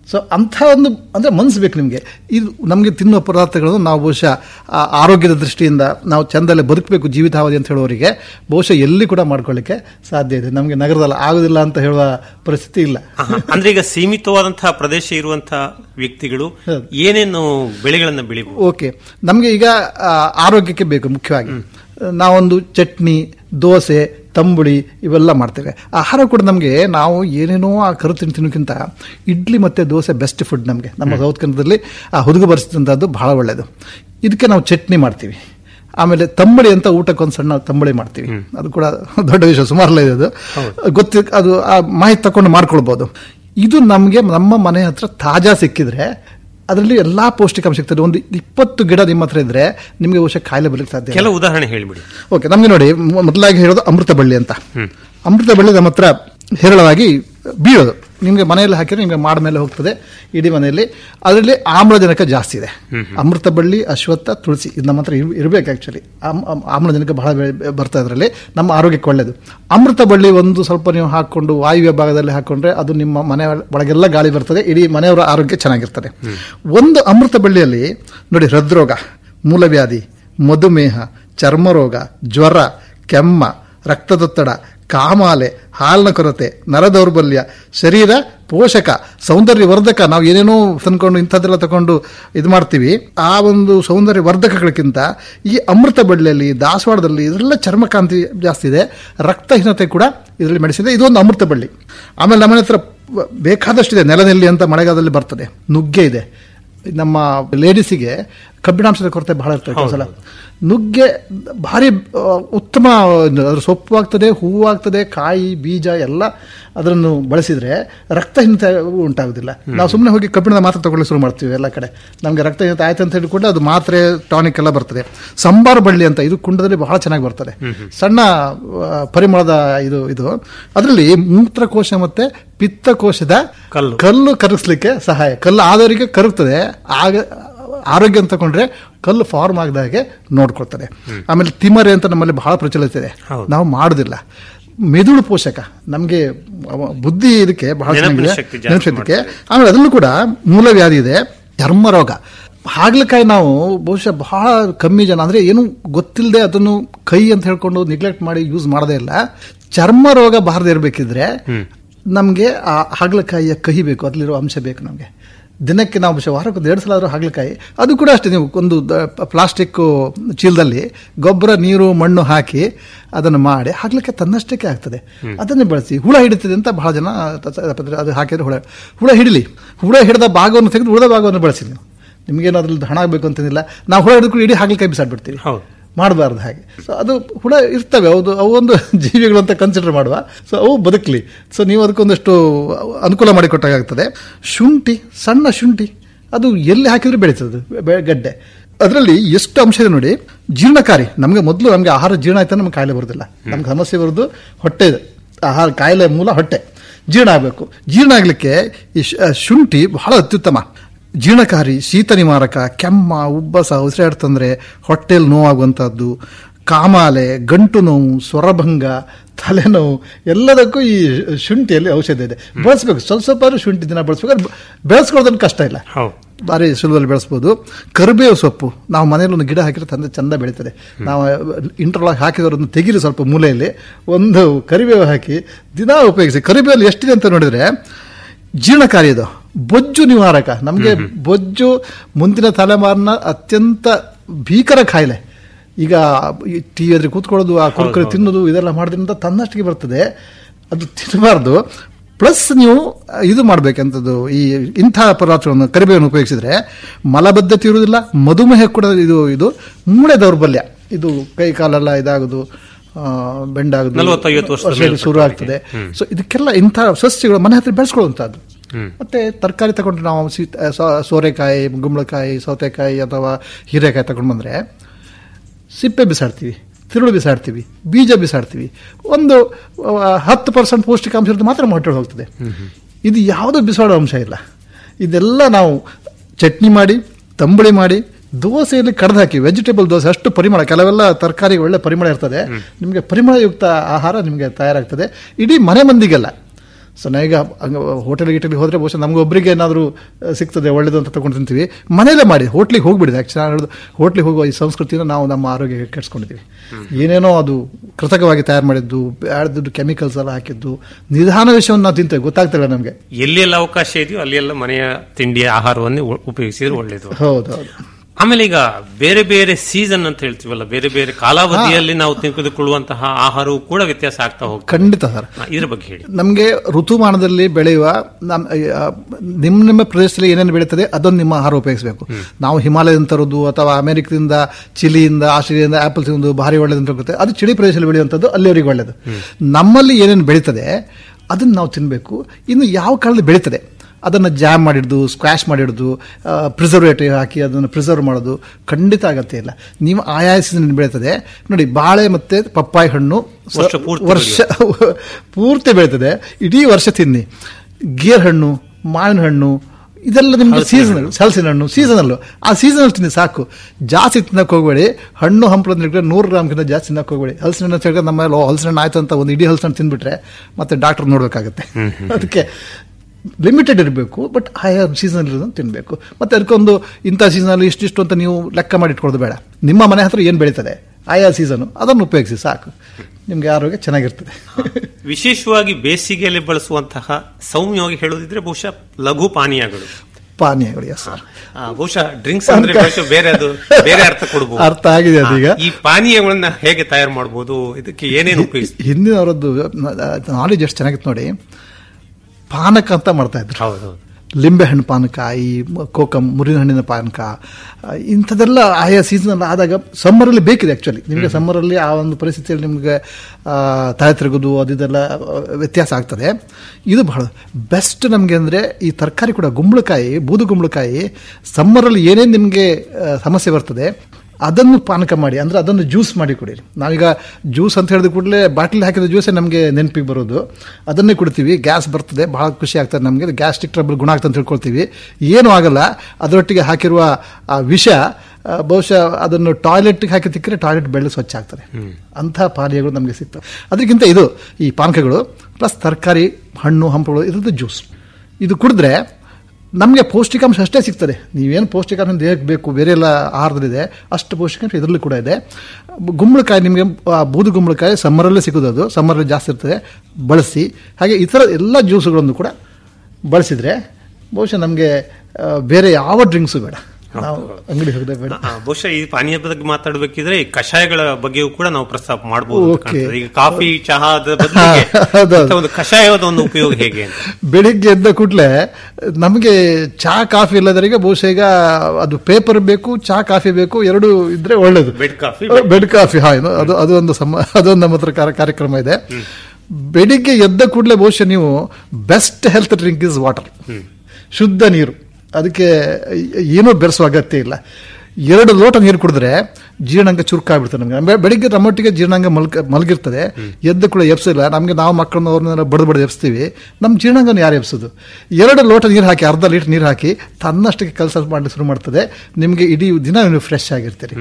ಸೊ ಅಂಥ ಒಂದು ಅಂದ್ರೆ ಮನಸ್ಸು ಬೇಕು ನಿಮಗೆ ಇದು ನಮಗೆ ತಿನ್ನುವ ಪದಾರ್ಥಗಳನ್ನು ನಾವು ಬಹುಶಃ ಆ ಆರೋಗ್ಯದ ದೃಷ್ಟಿಯಿಂದ ನಾವು ಚಂದಲ್ಲೇ ಬದುಕಬೇಕು ಜೀವಿತಾವಧಿ ಅಂತ ಹೇಳುವವರಿಗೆ ಬಹುಶಃ ಎಲ್ಲಿ ಕೂಡ ಮಾಡ್ಕೊಳ್ಳಿಕ್ಕೆ ಸಾಧ್ಯ ಇದೆ ನಮಗೆ ನಗರದಲ್ಲಿ ಆಗುದಿಲ್ಲ ಅಂತ ಹೇಳುವ ಪರಿಸ್ಥಿತಿ ಇಲ್ಲ ಆಹಾ. ಅಂದ್ರೆ ಈಗ ಸೀಮಿತವಾದಂತಹ ಪ್ರದೇಶ ಇರುವಂತಹ ವ್ಯಕ್ತಿಗಳು ಏನೇನು ಬೆಳೆಗಳನ್ನ ಬೆಳಿಬಹುದು ಓಕೆ ನಮಗೆ ಈಗ ಆ, ಆರೋಗ್ಯಕ್ಕೆ ಬೇಕು ಮುಖ್ಯವಾಗಿ ನಾವೊಂದು ಚಟ್ನಿ ದೋಸೆ ತಂಬುಳಿ ಇವೆಲ್ಲ ಮಾಡ್ತೇವೆ ಆಹಾರ ಕೂಡ ನಮಗೆ ನಾವು ಏನೇನೋ ಆ ಕರು ತಿನ್ ತಿನ್ನೋಕ್ಕಿಂತ ಇಡ್ಲಿ ಮತ್ತೆ ದೋಸೆ ಬೆಸ್ಟ್ ಫುಡ್ ನಮಗೆ ನಮ್ಮ ಸೌತ್ ಕನ್ನಡದಲ್ಲಿ ಆ ಹುದುಗು ಬರೆಸಿದಂಥದ್ದು ಬಹಳ ಒಳ್ಳೆಯದು ಇದಕ್ಕೆ ನಾವು ಚಟ್ನಿ ಮಾಡ್ತೀವಿ ಆಮೇಲೆ ತಂಬಳಿ ಅಂತ ಊಟಕ್ಕೊಂದು ಸಣ್ಣ ತಂಬಳಿ ಮಾಡ್ತೀವಿ ಅದು ಕೂಡ ದೊಡ್ಡ ವಿಷಯ ಸುಮಾರಲ್ಲ ಇದೆ ಅದು ಗೊತ್ತಿ ಅದು ಆ ಮಾಹಿತಿ ತಕೊಂಡು ಮಾಡ್ಕೊಳ್ಬೋದು ಇದು ನಮಗೆ ನಮ್ಮ ಮನೆ ಹತ್ರ ತಾಜಾ ಸಿಕ್ಕಿದ್ರೆ ಅದರಲ್ಲಿ ಎಲ್ಲಾ ಪೌಷ್ಟಿಕಾಂಶ ಸಿಗ್ತದೆ ಒಂದು ಇಪ್ಪತ್ತು ಗಿಡ ನಿಮ್ಮ ಹತ್ರ ಇದ್ರೆ ನಿಮಗೆ ಬಹುಶಃ ಕಾಯಿಲೆ ಬರಲಿಕ್ಕೆ ಸಾಧ್ಯ ಇಲ್ಲ. ಕೆಲವು ಉದಾಹರಣೆ ಹೇಳಿಬಿಡಿ ಓಕೆ ನಮಗೆ ನೋಡಿ ಮೊ- ಮೊದಲಾಗಿ ಹೇಳೋದು ಅಮೃತ ಬಳ್ಳಿ ಅಂತ ಅಮೃತ ಬಳ್ಳಿ ನಮ್ಮ ಹತ್ರ ಹೇರಳವಾಗಿ ಬೀಳೋದು ನಿಮಗೆ ಮನೆಯಲ್ಲಿ ಹಾಕಿದ್ರೆ ನಿಮಗೆ ಮಾಡ ಮೇಲೆ ಹೋಗ್ತದೆ ಇಡೀ ಮನೆಯಲ್ಲಿ ಅದರಲ್ಲಿ ಆಮ್ಲಜನಕ ಜಾಸ್ತಿ ಇದೆ ಅಮೃತ ಬಳ್ಳಿ ಅಶ್ವತ್ಥ ತುಳಸಿ ಇದು ನಮ್ಮ ಹತ್ರ ಇರಬೇಕು ಆಕ್ಚುಲಿ ಆಮ್ಲಜನಕ ಬಹಳ ಬೆ- ಬರ್ತಾ ಇದರಲ್ಲಿ ನಮ್ಮ ಆರೋಗ್ಯಕ್ಕೆ ಒಳ್ಳೆಯದು ಅಮೃತ ಬಳ್ಳಿ ಒಂದು ಸ್ವಲ್ಪ ನೀವು ಹಾಕೊಂಡು ವಾಯುವ್ಯ ಭಾಗದಲ್ಲಿ ಹಾಕೊಂಡ್ರೆ ಅದು ನಿಮ್ಮ ಮನೆ ಒಳಗೆಲ್ಲ ಗಾಳಿ ಬರ್ತದೆ ಇಡೀ ಮನೆಯವರ ಆರೋಗ್ಯ ಚೆನ್ನಾಗಿರ್ತದೆ ಒಂದು ಅಮೃತ ಬಳ್ಳಿಯಲ್ಲಿ ನೋಡಿ ಹೃದ್ರೋಗ ಮೂಲವ್ಯಾಧಿ ಮಧುಮೇಹ ಚರ್ಮರೋಗ ಜ್ವರ ಕೆಮ್ಮ ರಕ್ತದೊತ್ತಡ ಕಾಮಾಲೆ ಹಾಲಿನ ಕೊರತೆ ನರದೌರ್ಬಲ್ಯ ಶರೀರ ಪೋಷಕ ಸೌಂದರ್ಯ ವರ್ಧಕ ನಾವು ಏನೇನೋ ತಂದ್ಕೊಂಡು ಇಂಥದ್ದೆಲ್ಲ ತಗೊಂಡು ಇದು ಮಾಡ್ತೀವಿ ಆ ಒಂದು ಸೌಂದರ್ಯ ವರ್ಧಕಗಳಕ್ಕಿಂತ ಈ ಅಮೃತ ಬಳ್ಳಿಯಲ್ಲಿ ದಾಸವಾಳದಲ್ಲಿ ಇದರೆಲ್ಲ ಚರ್ಮಕಾಂತಿ ಜಾಸ್ತಿ ಇದೆ ರಕ್ತಹೀನತೆ ಕೂಡ ಇದರಲ್ಲಿ ಮೆಡಿಸಿದೆ ಇದೊಂದು ಅಮೃತ ಬಳ್ಳಿ ಆಮೇಲೆ ನಮ್ಮನೆ ಹತ್ರ ಬೇಕಾದಷ್ಟಿದೆ ನೆಲನೆಲ್ಲಿ ಅಂತ ಮಳೆಗಾಲದಲ್ಲಿ ಬರ್ತದೆ ನುಗ್ಗೆ ಇದೆ ನಮ್ಮ ಲೇಡೀಸಿಗೆ ಕಬ್ಬಿಣಾಂಶದ ಕೊರತೆ ಬಹಳ ಇರ್ತದೆ ಕೆಲವು ಸಲ ನುಗ್ಗೆ ಭಾರಿ ಆ, ಉತ್ತಮ ಒಂದು ಅದ್ರ ಸೊಪ್ಪು ಆಗ್ತದೆ ಹೂವು ಆಗ್ತದೆ ಕಾಯಿ ಬೀಜ ಎಲ್ಲ ಅದನ್ನು ಬಳಸಿದ್ರೆ ರಕ್ತಹೀನತೆ ಉಂಟಾಗುದಿಲ್ಲ ನಾವು ಸುಮ್ಮನೆ ಹೋಗಿ ಕಬ್ಬಿಣದ ಮಾತ್ರೆ ತಗೊಳ್ಳಿ ಶುರು ಮಾಡ್ತೀವಿ ಎಲ್ಲ ಕಡೆ ನಮಗೆ ರಕ್ತಹೀನತೆ ಆಯ್ತು ಅಂತ ಹೇಳಿ ಕೂಡ ಅದು ಮಾತ್ರೆ ಟಾನಿಕ್ ಎಲ್ಲ ಬರ್ತದೆ ಸಂಬಾರ ಬಳ್ಳಿ ಅಂತ ಇದು ಕುಂಡದಲ್ಲಿ ಬಹಳ ಚೆನ್ನಾಗಿ ಬರ್ತದೆ ಸಣ್ಣ ಆ, ಪರಿಮಳದ ಇದು ಇದು ಅದರಲ್ಲಿ ಮೂತ್ರಕೋಶ ಮತ್ತೆ ಪಿತ್ತಕೋಶದ ಕಲ್ಲು. ಕಲ್ಲು ಕರಗಿಸ್ಲಿಕ್ಕೆ ಸಹಾಯ ಕಲ್ಲು ಆದವರಿಗೆ ಕರಗ್ತದೆ ಆಗ ಆರೋಗ್ಯ ಅಂತ ತಗೊಂಡ್ರೆ ಕಲ್ಲು ಫಾರ್ಮ್ ಆಗದ ಹಾಗೆ ನೋಡ್ಕೊಳ್ತದೆ ಆಮೇಲೆ ತಿಮರೆ ಅಂತ ನಮ್ಮಲ್ಲಿ ಬಹಳ ಪ್ರಚಲಿತ ಇದೆ ಹೌದು. ನಾವು ಮಾಡುದಿಲ್ಲ ಮೆದುಳು ಪೋಷಕ ನಮಗೆ ಅವ- ಬುದ್ಧಿ ಇದಕ್ಕೆ ಬಹಳ ನೆನಪಿನ ಚೆನ್ನಾಗಿದೆ ಶಕ್ತಿ ಜಾಸ್ತಿ ನೆನಪು ಶಕ್ತಿಗೆ ಆಮೇಲೆ ಅದರಲ್ಲೂ ಕೂಡ ಮೂಲವ್ಯಾಧಿ ಇದೆ ಚರ್ಮ ರೋಗ ಹಾಗಲಕಾಯಿ ನಾವು ಬಹುಶಃ ಬಹಳ ಕಮ್ಮಿ ಜನ ಅಂದ್ರೆ ಏನು ಗೊತ್ತಿಲ್ಲದೆ ಅದನ್ನು ಕೈ ಅಂತ ಹೇಳ್ಕೊಂಡು ನಿಗ್ಲೆಕ್ಟ್ ಮಾಡಿ ಯೂಸ್ ಮಾಡದೇ ಇಲ್ಲ ಚರ್ಮ ರೋಗ ಬಾರದೇ ಇರಬೇಕಿದ್ರೆ ನಮಗೆ ಆ ಹಾಗಲಕಾಯಿಯ ಕಹಿ ಬೇಕು ಅದ್ರಲ್ಲಿರೋ ಅಂಶ ಬೇಕು ನಮಗೆ ದಿನಕ್ಕೆ ನಾವು ಬಹುಶಃ ವಾರಕ್ಕೆ ಒಂದು ಎರಡು ಸಲ ಆದರೂ ಹಾಗಲಕಾಯಿ ಅದು ಕೂಡ ಅಷ್ಟೇ ನೀವು ಒಂದು ಪ್ಲಾಸ್ಟಿಕ್ ಚೀಲದಲ್ಲಿ ಗೊಬ್ಬರ ನೀರು ಮಣ್ಣು ಹಾಕಿ ಅದನ್ನು ಮಾಡಿ ಹಾಗಲಕಾಯಿ ತನ್ನಷ್ಟಕ್ಕೆ ಆಗ್ತದೆ ಅದನ್ನೇ ಬಳಸಿ ಹುಳ ಹಿಡಿತದೆ ಅಂತ ಬಹಳ ಜನ ತ- ತ- ಅದು ಹಾಕಿದ್ರೆ ಹುಳ ಹುಳ ಹಿಡಿಲಿ ಹುಳ ಹಿಡಿದ ಭಾಗವನ್ನು ತೆಗೆದು ಉಳಿದ ಭಾಗವನ್ನು ಬಳಸಿ ನೀವು ನಿಮಗೇನು ಅದ್ರಲ್ಲಿ ಹಣ ಆಗಬೇಕು ಅಂತೇನಿಲ್ಲ ನಾವು ಹುಳ ಹಿಡಿದು ಇಡೀ ಹಾಗಲಕಾಯಿ ಬಿಸಾಡ್ಬಿಡ್ತೀವಿ ಹೌದು ಮಾಡಬಾರ್ದು ಹಾಗೆ ಸೊ ಅದು ಹುಳ ಇರ್ತವೆ ಹೌದು ಅವು ಒಂದು ಜೀವಿಗಳು ಅಂತ ಕನ್ಸಿಡರ್ ಮಾಡುವ ಸೊ ಅವು ಬದುಕಲಿ ಸೊ ನೀವು ಅದಕ್ಕೊಂದಷ್ಟು ಅನುಕೂಲ ಮಾಡಿಕೊಟ್ಟಾಗ್ತದೆ ಶುಂಠಿ ಸಣ್ಣ ಶುಂಠಿ ಅದು ಎಲ್ಲಿ ಹಾಕಿದ್ರೆ ಬೆಳೀತದೆ ಬೆ- ಗಡ್ಡೆ ಅದರಲ್ಲಿ ಎಷ್ಟು ಅಂಶ ಇದೆ ನೋಡಿ ಜೀರ್ಣಕಾರಿ ನಮಗೆ ಮೊದಲು ನಮಗೆ ಆಹಾರ ಜೀರ್ಣ ಆಯ್ತಾ ನಮ್ಗೆ ಕಾಯಿಲೆ ಬರೋದಿಲ್ಲ ನಮ್ಗೆ ಸಮಸ್ಯೆ ಬರೋದು ಹೊಟ್ಟೆ ಇದೆ ಆಹಾರ ಕಾಯಿಲೆ ಮೂಲ ಹೊಟ್ಟೆ ಜೀರ್ಣ ಆಗಬೇಕು ಜೀರ್ಣ ಆಗಲಿಕ್ಕೆ ಈ ಶ್- ಶುಂಠಿ ಬಹಳ ಅತ್ಯುತ್ತಮ ಜೀರ್ಣಕಾರಿ ಶೀತ ನಿವಾರಕ ಕೆಮ್ಮ ಉಬ್ಬಸ ಉಸಿರಾಟ ತೊಂದರೆ ಹೊಟ್ಟೆಯಲ್ಲಿ ನೋವಾಗುವಂಥದ್ದು ಕಾಮಾಲೆ ಗಂಟು ನೋವು ಸ್ವರಭಂಗ ತಲೆನೋವು ಎಲ್ಲದಕ್ಕೂ ಈ ಶುಂಠಿಯಲ್ಲಿ ಔಷಧ ಇದೆ ಬಳಸಬೇಕು ಸ್ವಲ್ಪ ಸ್ವಲ್ಪ ಆದ್ರೂ ಶುಂಠಿ ದಿನ ಬಳಸ್ಬೇಕು ಅದು ಬೆಳೆಸ್ಕೊಳ್ಳೋದನ್ನು ಕಷ್ಟ ಇಲ್ಲ ಹೌದು ಭಾರಿ ಸುಲಭದಲ್ಲಿ ಬೆಳೆಸ್ಬೋದು ಕರಿಬೇವು ಸೊಪ್ಪು ನಾವು ಮನೆಯಲ್ಲಿ ಒಂದು ಗಿಡ ಹಾಕಿದ್ರೆ ತಂದೆ ಚಂದ ಬೆಳೀತದೆ ನಾವು ಇಂಟರ್ಲಾಕ್ ಹಾಕಿದವರನ್ನು ತೆಗೀರಿ ಸ್ವಲ್ಪ ಮೂಲೆಯಲ್ಲಿ ಒಂದು ಕರಿಬೇವು ಹಾಕಿ ದಿನ ಉಪಯೋಗಿಸಿ ಕರಿಬೇವಲ್ಲಿ ಎಷ್ಟಿದೆ ಅಂತ ನೋಡಿದ್ರೆ ಜೀರ್ಣಕಾರಿ ಇದು ಬೊಜ್ಜು ನಿವಾರಕ ನಮಗೆ ಬೊಜ್ಜು ಮುಂದಿನ ತಲೆಮಾರಿನ ಅತ್ಯಂತ ಭೀಕರ ಕಾಯಿಲೆ ಈಗ ಟಿ ಎದುರು ಕೂತ್ಕೊಳ್ಳೋದು ಆ ಕುರ್ಕುರೆ ತಿನ್ನೋದು ಇದೆಲ್ಲ ಮಾಡೋದ್ರಿಂದ ತನ್ನಷ್ಟಿಗೆ ಬರ್ತದೆ ಅದು ತಿನ್ನಬಾರ್ದು ಪ್ಲಸ್ ನೀವು ಇದು ಮಾಡಬೇಕಂತದ್ದು ಈ ಇಂಥ ಪದಾರ್ಥಗಳನ್ನು ಕರಿಬೇವನ್ನು ಉಪಯೋಗಿಸಿದ್ರೆ ಮಲಬದ್ಧತೆ ಇರುವುದಿಲ್ಲ ಮಧುಮೇಹ ಕೂಡ ಇದು ಇದು ಮೂಳೆ ದೌರ್ಬಲ್ಯ ಇದು ಕೈ ಕಾಲೆಲ್ಲ ಇದಾಗೋದು ಆ, ಬೆಂಡಾಗೋದು ನಲವತ್ತೈವತ್ತು ವರ್ಷದ ವರ್ಷದಲ್ಲಿ ಶುರು ಆಗ್ತದೆ ಸೊ ಇದಕ್ಕೆಲ್ಲ ಇಂಥ ಸಸ್ಯಗಳು ಮನೆ ಹತ್ರ ಬೆಳೆಸ್ಕೊಳ್ಳುವಂಥದ್ದು ಮತ್ತೆ ತರಕಾರಿ ತಗೊಂಡ್ರೆ ನಾವು ಸೀತ ಸೋ- ಸೋರೆಕಾಯಿ ಗುಂಬಳಕಾಯಿ ಸೌತೆಕಾಯಿ ಅಥವಾ ಹೀರೆಕಾಯಿ ತಗೊಂಡು ಬಂದ್ರೆ ಸಿಪ್ಪೆ ಬಿಸಾಡ್ತೀವಿ ತಿರುಳು ಬಿಸಾಡ್ತೀವಿ ಬೀಜ ಬಿಸಾಡ್ತೀವಿ ಒಂದು ಆ, ಹತ್ತು ಪರ್ಸೆಂಟ್ ಪೌಷ್ಟಿಕಾಂಶ ಇರೋದು ಮಾತ್ರ ಹೊಟ್ಟೆ ಹೋಗ್ತದೆ ಇದು ಯಾವುದೂ ಬಿಸಾಡೋ ಅಂಶ ಇಲ್ಲ ಇದೆಲ್ಲ ನಾವು ಚಟ್ನಿ ಮಾಡಿ ತಂಬಳಿ ಮಾಡಿ ದೋಸೆಯಲ್ಲಿ ಕಡ್ದು ಹಾಕಿ ವೆಜಿಟೇಬಲ್ ದೋಸೆ ಅಷ್ಟು ಪರಿಮಳ ಕೆಲವೆಲ್ಲ ತರಕಾರಿ ಒಳ್ಳೆ ಪರಿಮಳ ಇರ್ತದೆ ನಿಮಗೆ ಪರಿಮಳಯುಕ್ತ ಆಹಾರ ನಿಮಗೆ ತಯಾರಾಗ್ತದೆ ಇಡೀ ಮನೆ ಮಂದಿಗೆಲ್ಲ ಸೊ ನಾವೀಗ ಹೋಟೆಲ್ ಗೀಟೆಲ್ ಹೋದ್ರೆ ಬಹುಶಃ ನಮ್ಗೊಬ್ಬರಿಗೆ ಏನಾದರೂ ಸಿಗ್ತದೆ ಒಳ್ಳೇದು ಅಂತ ತಗೊಂಡು ತಿಂತೀವಿ ಮನೇಲೇ ಮಾಡಿ ಹೋಟ್ಲಿಗೆ ಹೋಗ್ಬಿಡಿದೆ ಆಕ್ಚುಲಿ ನಾನು ಹೇಳೋದು ಹೋಟ್ಲಿಗೆ ಹೋಗುವ ಈ ಸಂಸ್ಕೃತಿನ ನಾವು ನಮ್ಮ ಆರೋಗ್ಯಕ್ಕೆ ಕೆಡ್ಸ್ಕೊಂಡಿದ್ದೀವಿ ಏನೇನೋ ಅದು ಕೃತಕವಾಗಿ ತಯಾರು ಮಾಡಿದ್ದು ಬ್ಯಾಡ್ದು ಕೆಮಿಕಲ್ಸ್ ಎಲ್ಲ ಹಾಕಿದ್ದು ನಿಧಾನ ವಿಷಯವನ್ನು ನಾವು ತಿಂತೇವೆ ಗೊತ್ತಾಗ್ತಿಲ್ಲ ನಮಗೆ ಎಲ್ಲೆಲ್ಲ ಅವಕಾಶ ಇದೆಯೋ ಅಲ್ಲೆಲ್ಲ ಮನೆಯ ತಿಂಡಿಯ ಆಹಾರವನ್ನೇ ಉ- ಉಪಯೋಗಿಸಿದ್ರೆ ಒಳ್ಳೇದು ಹೌದು ಹೌದು ಆಮೇಲೆ ಈಗ ಬೇರೆ ಬೇರೆ ಸೀಸನ್ ಅಂತ ಹೇಳ್ತೀವಲ್ಲ ಬೇರೆ ಬೇರೆ ಕಾಲಾವಧಿಯಲ್ಲಿ ನಾವು ತೆಗೆದುಕೊಳ್ಳುವಂತಹ ಆಹಾರವು ಕೂಡ ವ್ಯತ್ಯಾಸ ಆಗ್ತಾ ಹೋಗ್ತದೆ ಖಂಡಿತ ಸರ್ ಹಾ, ಇದ್ರ ಬಗ್ಗೆ ಹೇಳಿ ನಮಗೆ ಋತುಮಾನದಲ್ಲಿ ಬೆಳೆಯುವ ನಮ್- ಆ, ನಿಮ್ಮ ನಿಮ್ಮ ಪ್ರದೇಶದಲ್ಲಿ ಏನೇನು ಬೆಳೀತದೆ ಅದನ್ನು ನಿಮ್ಮ ಆಹಾರ ಉಪಯೋಗಿಸಬೇಕು ನಾವು ಹಿಮಾಲಯದಿಂದ ತರೋದು ಅಥವಾ ಅಮೆರಿಕದಿಂದ ಚಿಲಿಯಿಂದ ಆಸ್ಟ್ರೇಲಿಯಾದಿಂದ ಆಪಲ್ ತಿನ್ನೋದು ಭಾರಿ ಒಳ್ಳೇದು ಅಂತ ಹೋಗುತ್ತೆ ಅದು ಚಳಿ ಪ್ರದೇಶದಲ್ಲಿ ಬೆಳೆಯುವಂಥದ್ದು ಅಲ್ಲಿವರೆಗೆ ಒಳ್ಳೇದು ನಮ್ಮಲ್ಲಿ ಏನೇನು ಬೆಳೀತದೆ ಅದನ್ನು ನಾವು ತಿನ್ನಬೇಕು ಇನ್ನು ಯಾವ ಕಾಲದಲ್ಲಿ ಬೆಳೀತದೆ ಅದನ್ನು ಜಾಮ್ ಮಾಡಿಡ್ದು ಸ್ಕ್ವಾಶ್ ಮಾಡಿಡ್ದು ಪ್ರಿಸರ್ವೇಟಿವ್ ಹಾಕಿ ಅದನ್ನು ಪ್ರಿಸರ್ವ್ ಮಾಡೋದು ಖಂಡಿತ ಅಗತ್ಯ ಇಲ್ಲ ನೀವು ಆಯಾ ಸೀಸನ್ ಬೆಳೀತದೆ ನೋಡಿ ಬಾಳೆ ಮತ್ತೆ ಪಪ್ಪಾಯಿ ಹಣ್ಣು ಸ- ವರ್ಷ ಪೂರ್ತಿ ವರ್ಷ ಪೂರ್ತಿ ಬೆಳೀತದೆ ಇಡೀ ವರ್ಷ ತಿನ್ನಿ ಗೇರ್ ಹಣ್ಣು ಮಾವಿನ ಹಣ್ಣು ಇದೆಲ್ಲ ನಿಮ್ಗೆ ಸೀಸನ್ ಹಲಸಿನ ಹಣ್ಣು ಸೀಸನಲ್ ಆ ಸೀಸನಲ್ ತಿನ್ನಿ ಸಾಕು ಜಾಸ್ತಿ ತಿನ್ನಕ್ಕೆ ಹೋಗಬೇಡಿ ಹಣ್ಣು ಹಂಪಲು ನೂರು ಗ್ರಾಮ್ಗಿಂತ ಜಾಸ್ತಿ ತಿನ್ನಕ್ಕೆ ಹೋಗಬೇಡಿ ಹಲಸಿನ ಹಣ್ಣು ಅಂತ ಹೇಳಿದ್ರೆ ನಮ್ಮ ಹಲಸಿನ ಹಣ್ಣು ಆಯ್ತು ಅಂತ ಒಂದು ಇಡೀ ಹಲಸಿನ ಹಣ್ಣು ತಿಂದ್ಬಿಟ್ರೆ ಮತ್ತೆ ಡಾಕ್ಟರ್ ನೋಡ್ಬೇಕಾಗತ್ತೆ ಅದಕ್ಕೆ ಲಿಮಿಟೆಡ್ ಇರಬೇಕು ಬಟ್ ಆಯಾ ಸೀಸನ್ ಇರೋದನ್ನು ತಿನ್ನಬೇಕು ಮತ್ತೆ ಅದಕ್ಕೊಂದು ಇಂಥ ಸೀಸನಲ್ಲಿ ಇಷ್ಟಿಷ್ಟು ಅಂತ ನೀವು ಲೆಕ್ಕ ಮಾಡಿ ಇಟ್ಕೊಳ್ಳೋದು ಬೇಡ ನಿಮ್ಮ ಮನೆ ಹತ್ರ ಏನು ಬೆಳೀತದೆ ಆಯಾ ಸೀಸನು ಅದನ್ನು ಉಪಯೋಗಿಸಿ ಸಾಕು ನಿಮಗೆ ಆರೋಗ್ಯ ಚೆನ್ನಾಗಿರ್ತದೆ ವಿಶೇಷವಾಗಿ ಬೇಸಿಗೆಯಲ್ಲಿ ಬಳಸುವಂತಹ ಸೌಮ್ಯವಾಗಿ ಹೇಳೋದಿದ್ರೆ ಬಹುಶಃ ಲಘು ಪಾನೀಯಗಳು ಪಾನೀಯಗಳು ಎಸ್ ಸರ್ ಆ, ಬಹುಶಃ ಡ್ರಿಂಕ್ಸ್ ಅಂದ್ರೆ ಬಹುಶಃ ಬೇರೆ ಅದು ಬೇರೆ ಅರ್ಥ ಕೊಡಬಹುದು ಅರ್ಥ ಆಗಿದೆ ಅದೀಗ ಈ ಪಾನೀಯಗಳನ್ನ ಹೇಗೆ ತಯಾರು ಮಾಡಬಹುದು ಇದಕ್ಕೆ ಏನೇನು ಉಪಯೋಗಿಸ್ತಾರೆ ಹಿಂದಿನವರದ್ದು ನಾಲೆಜ್ ಎಷ್ಟು ಚೆನ್ನಾಗಿತ್ತು ನೋಡಿ ಪಾನಕ ಅಂತ ಮಾಡ್ತಾ ಇದ್ರು ಹೌದು ಲಿಂಬೆಹಣ್ಣು ಪಾನಕ ಈ ಮ- ಕೋಕಂ ಮುರಿನ ಹಣ್ಣಿನ ಪಾನಕ ಆ, ಇಂಥದ್ದೆಲ್ಲ ಆಯಾ ಸೀಸನ್ ಆದಾಗ ಸಮ್ಮರಲ್ಲಿ ಬೇಕಿದೆ ಆ್ಯಕ್ಚುಲಿ ನಿಮಗೆ ಸಮ್ಮರಲ್ಲಿ ಆ ಒಂದು ಪರಿಸ್ಥಿತಿಯಲ್ಲಿ ನಿಮಗೆ ಆ, ತಲೆ ತಿರುಗೋದು ಅದಿದೆಲ್ಲ ಆ, ವ್ಯತ್ಯಾಸ ಆಗ್ತದೆ ಇದು ಬಹಳ ಬೆಸ್ಟ್ ನಮಗೆ ಅಂದರೆ ಈ ತರಕಾರಿ ಕೂಡ ಗುಂಬಳಕಾಯಿ ಬೂದು ಗುಂಬಳಕಾಯಿ ಸಮ್ಮರಲ್ಲಿ ಏನೇನು ನಿಮಗೆ ಆ, ಸಮಸ್ಯೆ ಬರ್ತದೆ ಅದನ್ನು ಪಾನಕ ಮಾಡಿ ಅಂದ್ರೆ ಅದನ್ನು ಜ್ಯೂಸ್ ಮಾಡಿ ಕುಡೀರಿ ನಾವೀಗ ಜ್ಯೂಸ್ ಅಂತ ಹೇಳಿದ ಕೂಡಲೇ ಬಾಟಲಿ ಹಾಕಿದ ಜ್ಯೂಸೇ ನಮಗೆ ನೆನಪಿಗೆ ಬರೋದು ಅದನ್ನೇ ಕುಡಿತೀವಿ ಗ್ಯಾಸ್ ಬರ್ತದೆ ಬಹಳ ಖುಷಿ ಆಗ್ತದೆ ನಮಗೆ ಗ್ಯಾಸ್ಟ್ರಿಕ್ ಟ್ರಬಲ್ ಗುಣ ಆಗ್ತದೆ ಅಂತ ತಿಳ್ಕೊಳ್ತೀವಿ ಏನೂ ಆಗಲ್ಲ ಅದರೊಟ್ಟಿಗೆ ಹಾಕಿರುವ ಆ ವಿಷ ಆ, ಬಹುಶಃ ಅದನ್ನು ಟಾಯ್ಲೆಟ್ಗೆ ಹಾಕಿ ತಿಕ್ಕರೆ ಟಾಯ್ಲೆಟ್ ಬೆಳ್ಳಿ ಸ್ವಚ್ಛ ಆಗ್ತದೆ ಅಂಥ ಪಾನೀಯಗಳು ನಮಗೆ ಸಿಗ್ತವೆ ಅದಕ್ಕಿಂತ ಇದು ಈ ಪಾನಕಗಳು ಪ್ಲಸ್ ತರಕಾರಿ ಹಣ್ಣು ಹಂಪಗಳು ಇದ್ರದ್ದು ಜ್ಯೂಸ್ ಇದು ಕುಡಿದ್ರೆ ನಮಗೆ ಪೌಷ್ಟಿಕಾಂಶ ಅಷ್ಟೇ ಸಿಗ್ತದೆ ನೀವೇನು ಪೌಷ್ಟಿಕಾಂಶ ದೇಹಕ್ಕೆ ಬೇಕು ಬೇರೆ ಎಲ್ಲ ಆಹಾರದಲ್ಲಿದೆ ಅಷ್ಟು ಪೌಷ್ಟಿಕಾಂಶ ಇದರಲ್ಲಿ ಕೂಡ ಇದೆ ಗುಂಬಳಕಾಯಿ ನಿಮಗೆ ಆ ಬೂದು ಗುಂಬಳಕಾಯಿ ಸಮ್ಮರಲ್ಲೇ ಸಿಗೋದು ಅದು ಸಮ್ಮರಲ್ಲಿ ಜಾಸ್ತಿ ಇರ್ತದೆ ಬಳಸಿ ಹಾಗೆ ಇತರ ಎಲ್ಲ ಜ್ಯೂಸುಗಳನ್ನು ಕೂಡ ಬಳಸಿದರೆ ಬಹುಶಃ ನಮಗೆ ಬೇರೆ ಯಾವ ಡ್ರಿಂಕ್ಸು ಬೇಡ ನಾವು ಅಂಗಡಿ ಹೋಗದೆ ಬೇಡ ಆ, ಬಹುಶಃ ಈ ಪಾನೀಯ ಬಗ್ಗೆ ಮಾತಾಡಬೇಕಿದ್ರೆ ಈ ಕಷಾಯಗಳ ಬಗ್ಗೆಯೂ ಕೂಡ ನಾವು ಪ್ರಸ್ತಾಪ ಮಾಡಬಹುದು Okay. ಈಗ ಕಾಫಿ ಚಹಾದ ಬದಲಿಗೆ ಹೌದೌದು. ಇಂಥ ಒಂದು ಕಷಾಯದ ಒಂದು ಉಪಯೋಗ ಹೇಗೆ ಅಂತ ಬೆಳಿಗ್ಗೆ ಎದ್ದ ಕೂಡಲೇ ನಮಗೆ ಚಹಾ ಕಾಫಿ ಇಲ್ಲದರಿಗೆ ಬಹುಶಃ ಈಗ ಅದು ಪೇಪರ್ ಬೇಕು ಚಹಾ ಕಾಫಿ ಬೇಕು ಎರಡು ಇದ್ರೆ ಒಳ್ಳೇದು ಬೆಡ್ ಕಾಫಿ ಬೆಡ್ ಕಾಫಿ ಹಾ ಏನು ಅದು ಅದು ಒಂದು ಸಮ ಅದೊಂದು ನಮ್ಮ ಹತ್ರ ಕಾರ್ಯ- ಕಾರ್ಯಕ್ರಮ ಇದೆ ಬೆಳಿಗ್ಗೆ ಎದ್ದ ಕೂಡಲೇ ಬಹುಶಃ ನೀವು best health drink is water ಶುದ್ಧ ನೀರು ಅದಕ್ಕೆ ಏನೂ ಬೆರೆಸುವ ಅಗತ್ಯ ಇಲ್ಲ ಎರಡು ಲೋಟ ನೀರು ಕುಡಿದ್ರೆ ಜೀರ್ಣಾಂಗ ಚುರುಕಾಗ್ಬಿಡ್ತದೆ ನಮಗೆ ಬೆ- ಬೆಳಿಗ್ಗೆ ನಮ್ಮೊಟ್ಟಿಗೆ ಜೀರ್ಣಾಂಗ ಮಲ್ಕ ಮಲಗಿರ್ತದೆ ಎದ್ದು ಕೂಡ ಎಬ್ಸಿಲ್ಲ ನಮಗೆ ನಾವು ಮಕ್ಕಳನ್ನ ಅವ್ರನ್ನ ಬಡ್ದು ಬಡ್ದು ಎಬ್ಸ್ತೀವಿ ನಮ್ಮ ಜೀರ್ಣಾಂಗನ ಯಾರು ಎಬ್ಸೋದು ಎರಡು ಲೋಟ ನೀರು ಹಾಕಿ ಅರ್ಧ ಲೀಟರ್ ನೀರು ಹಾಕಿ ತನ್ನಷ್ಟಕ್ಕೆ ಕೆಲಸ ಮಾಡಲಿಕ್ಕೆ ಶುರು ಮಾಡ್ತದೆ ನಿಮಗೆ ಇಡೀ ದಿನ ನೀವು ಫ್ರೆಶ್ ಆಗಿರ್ತೀರಿ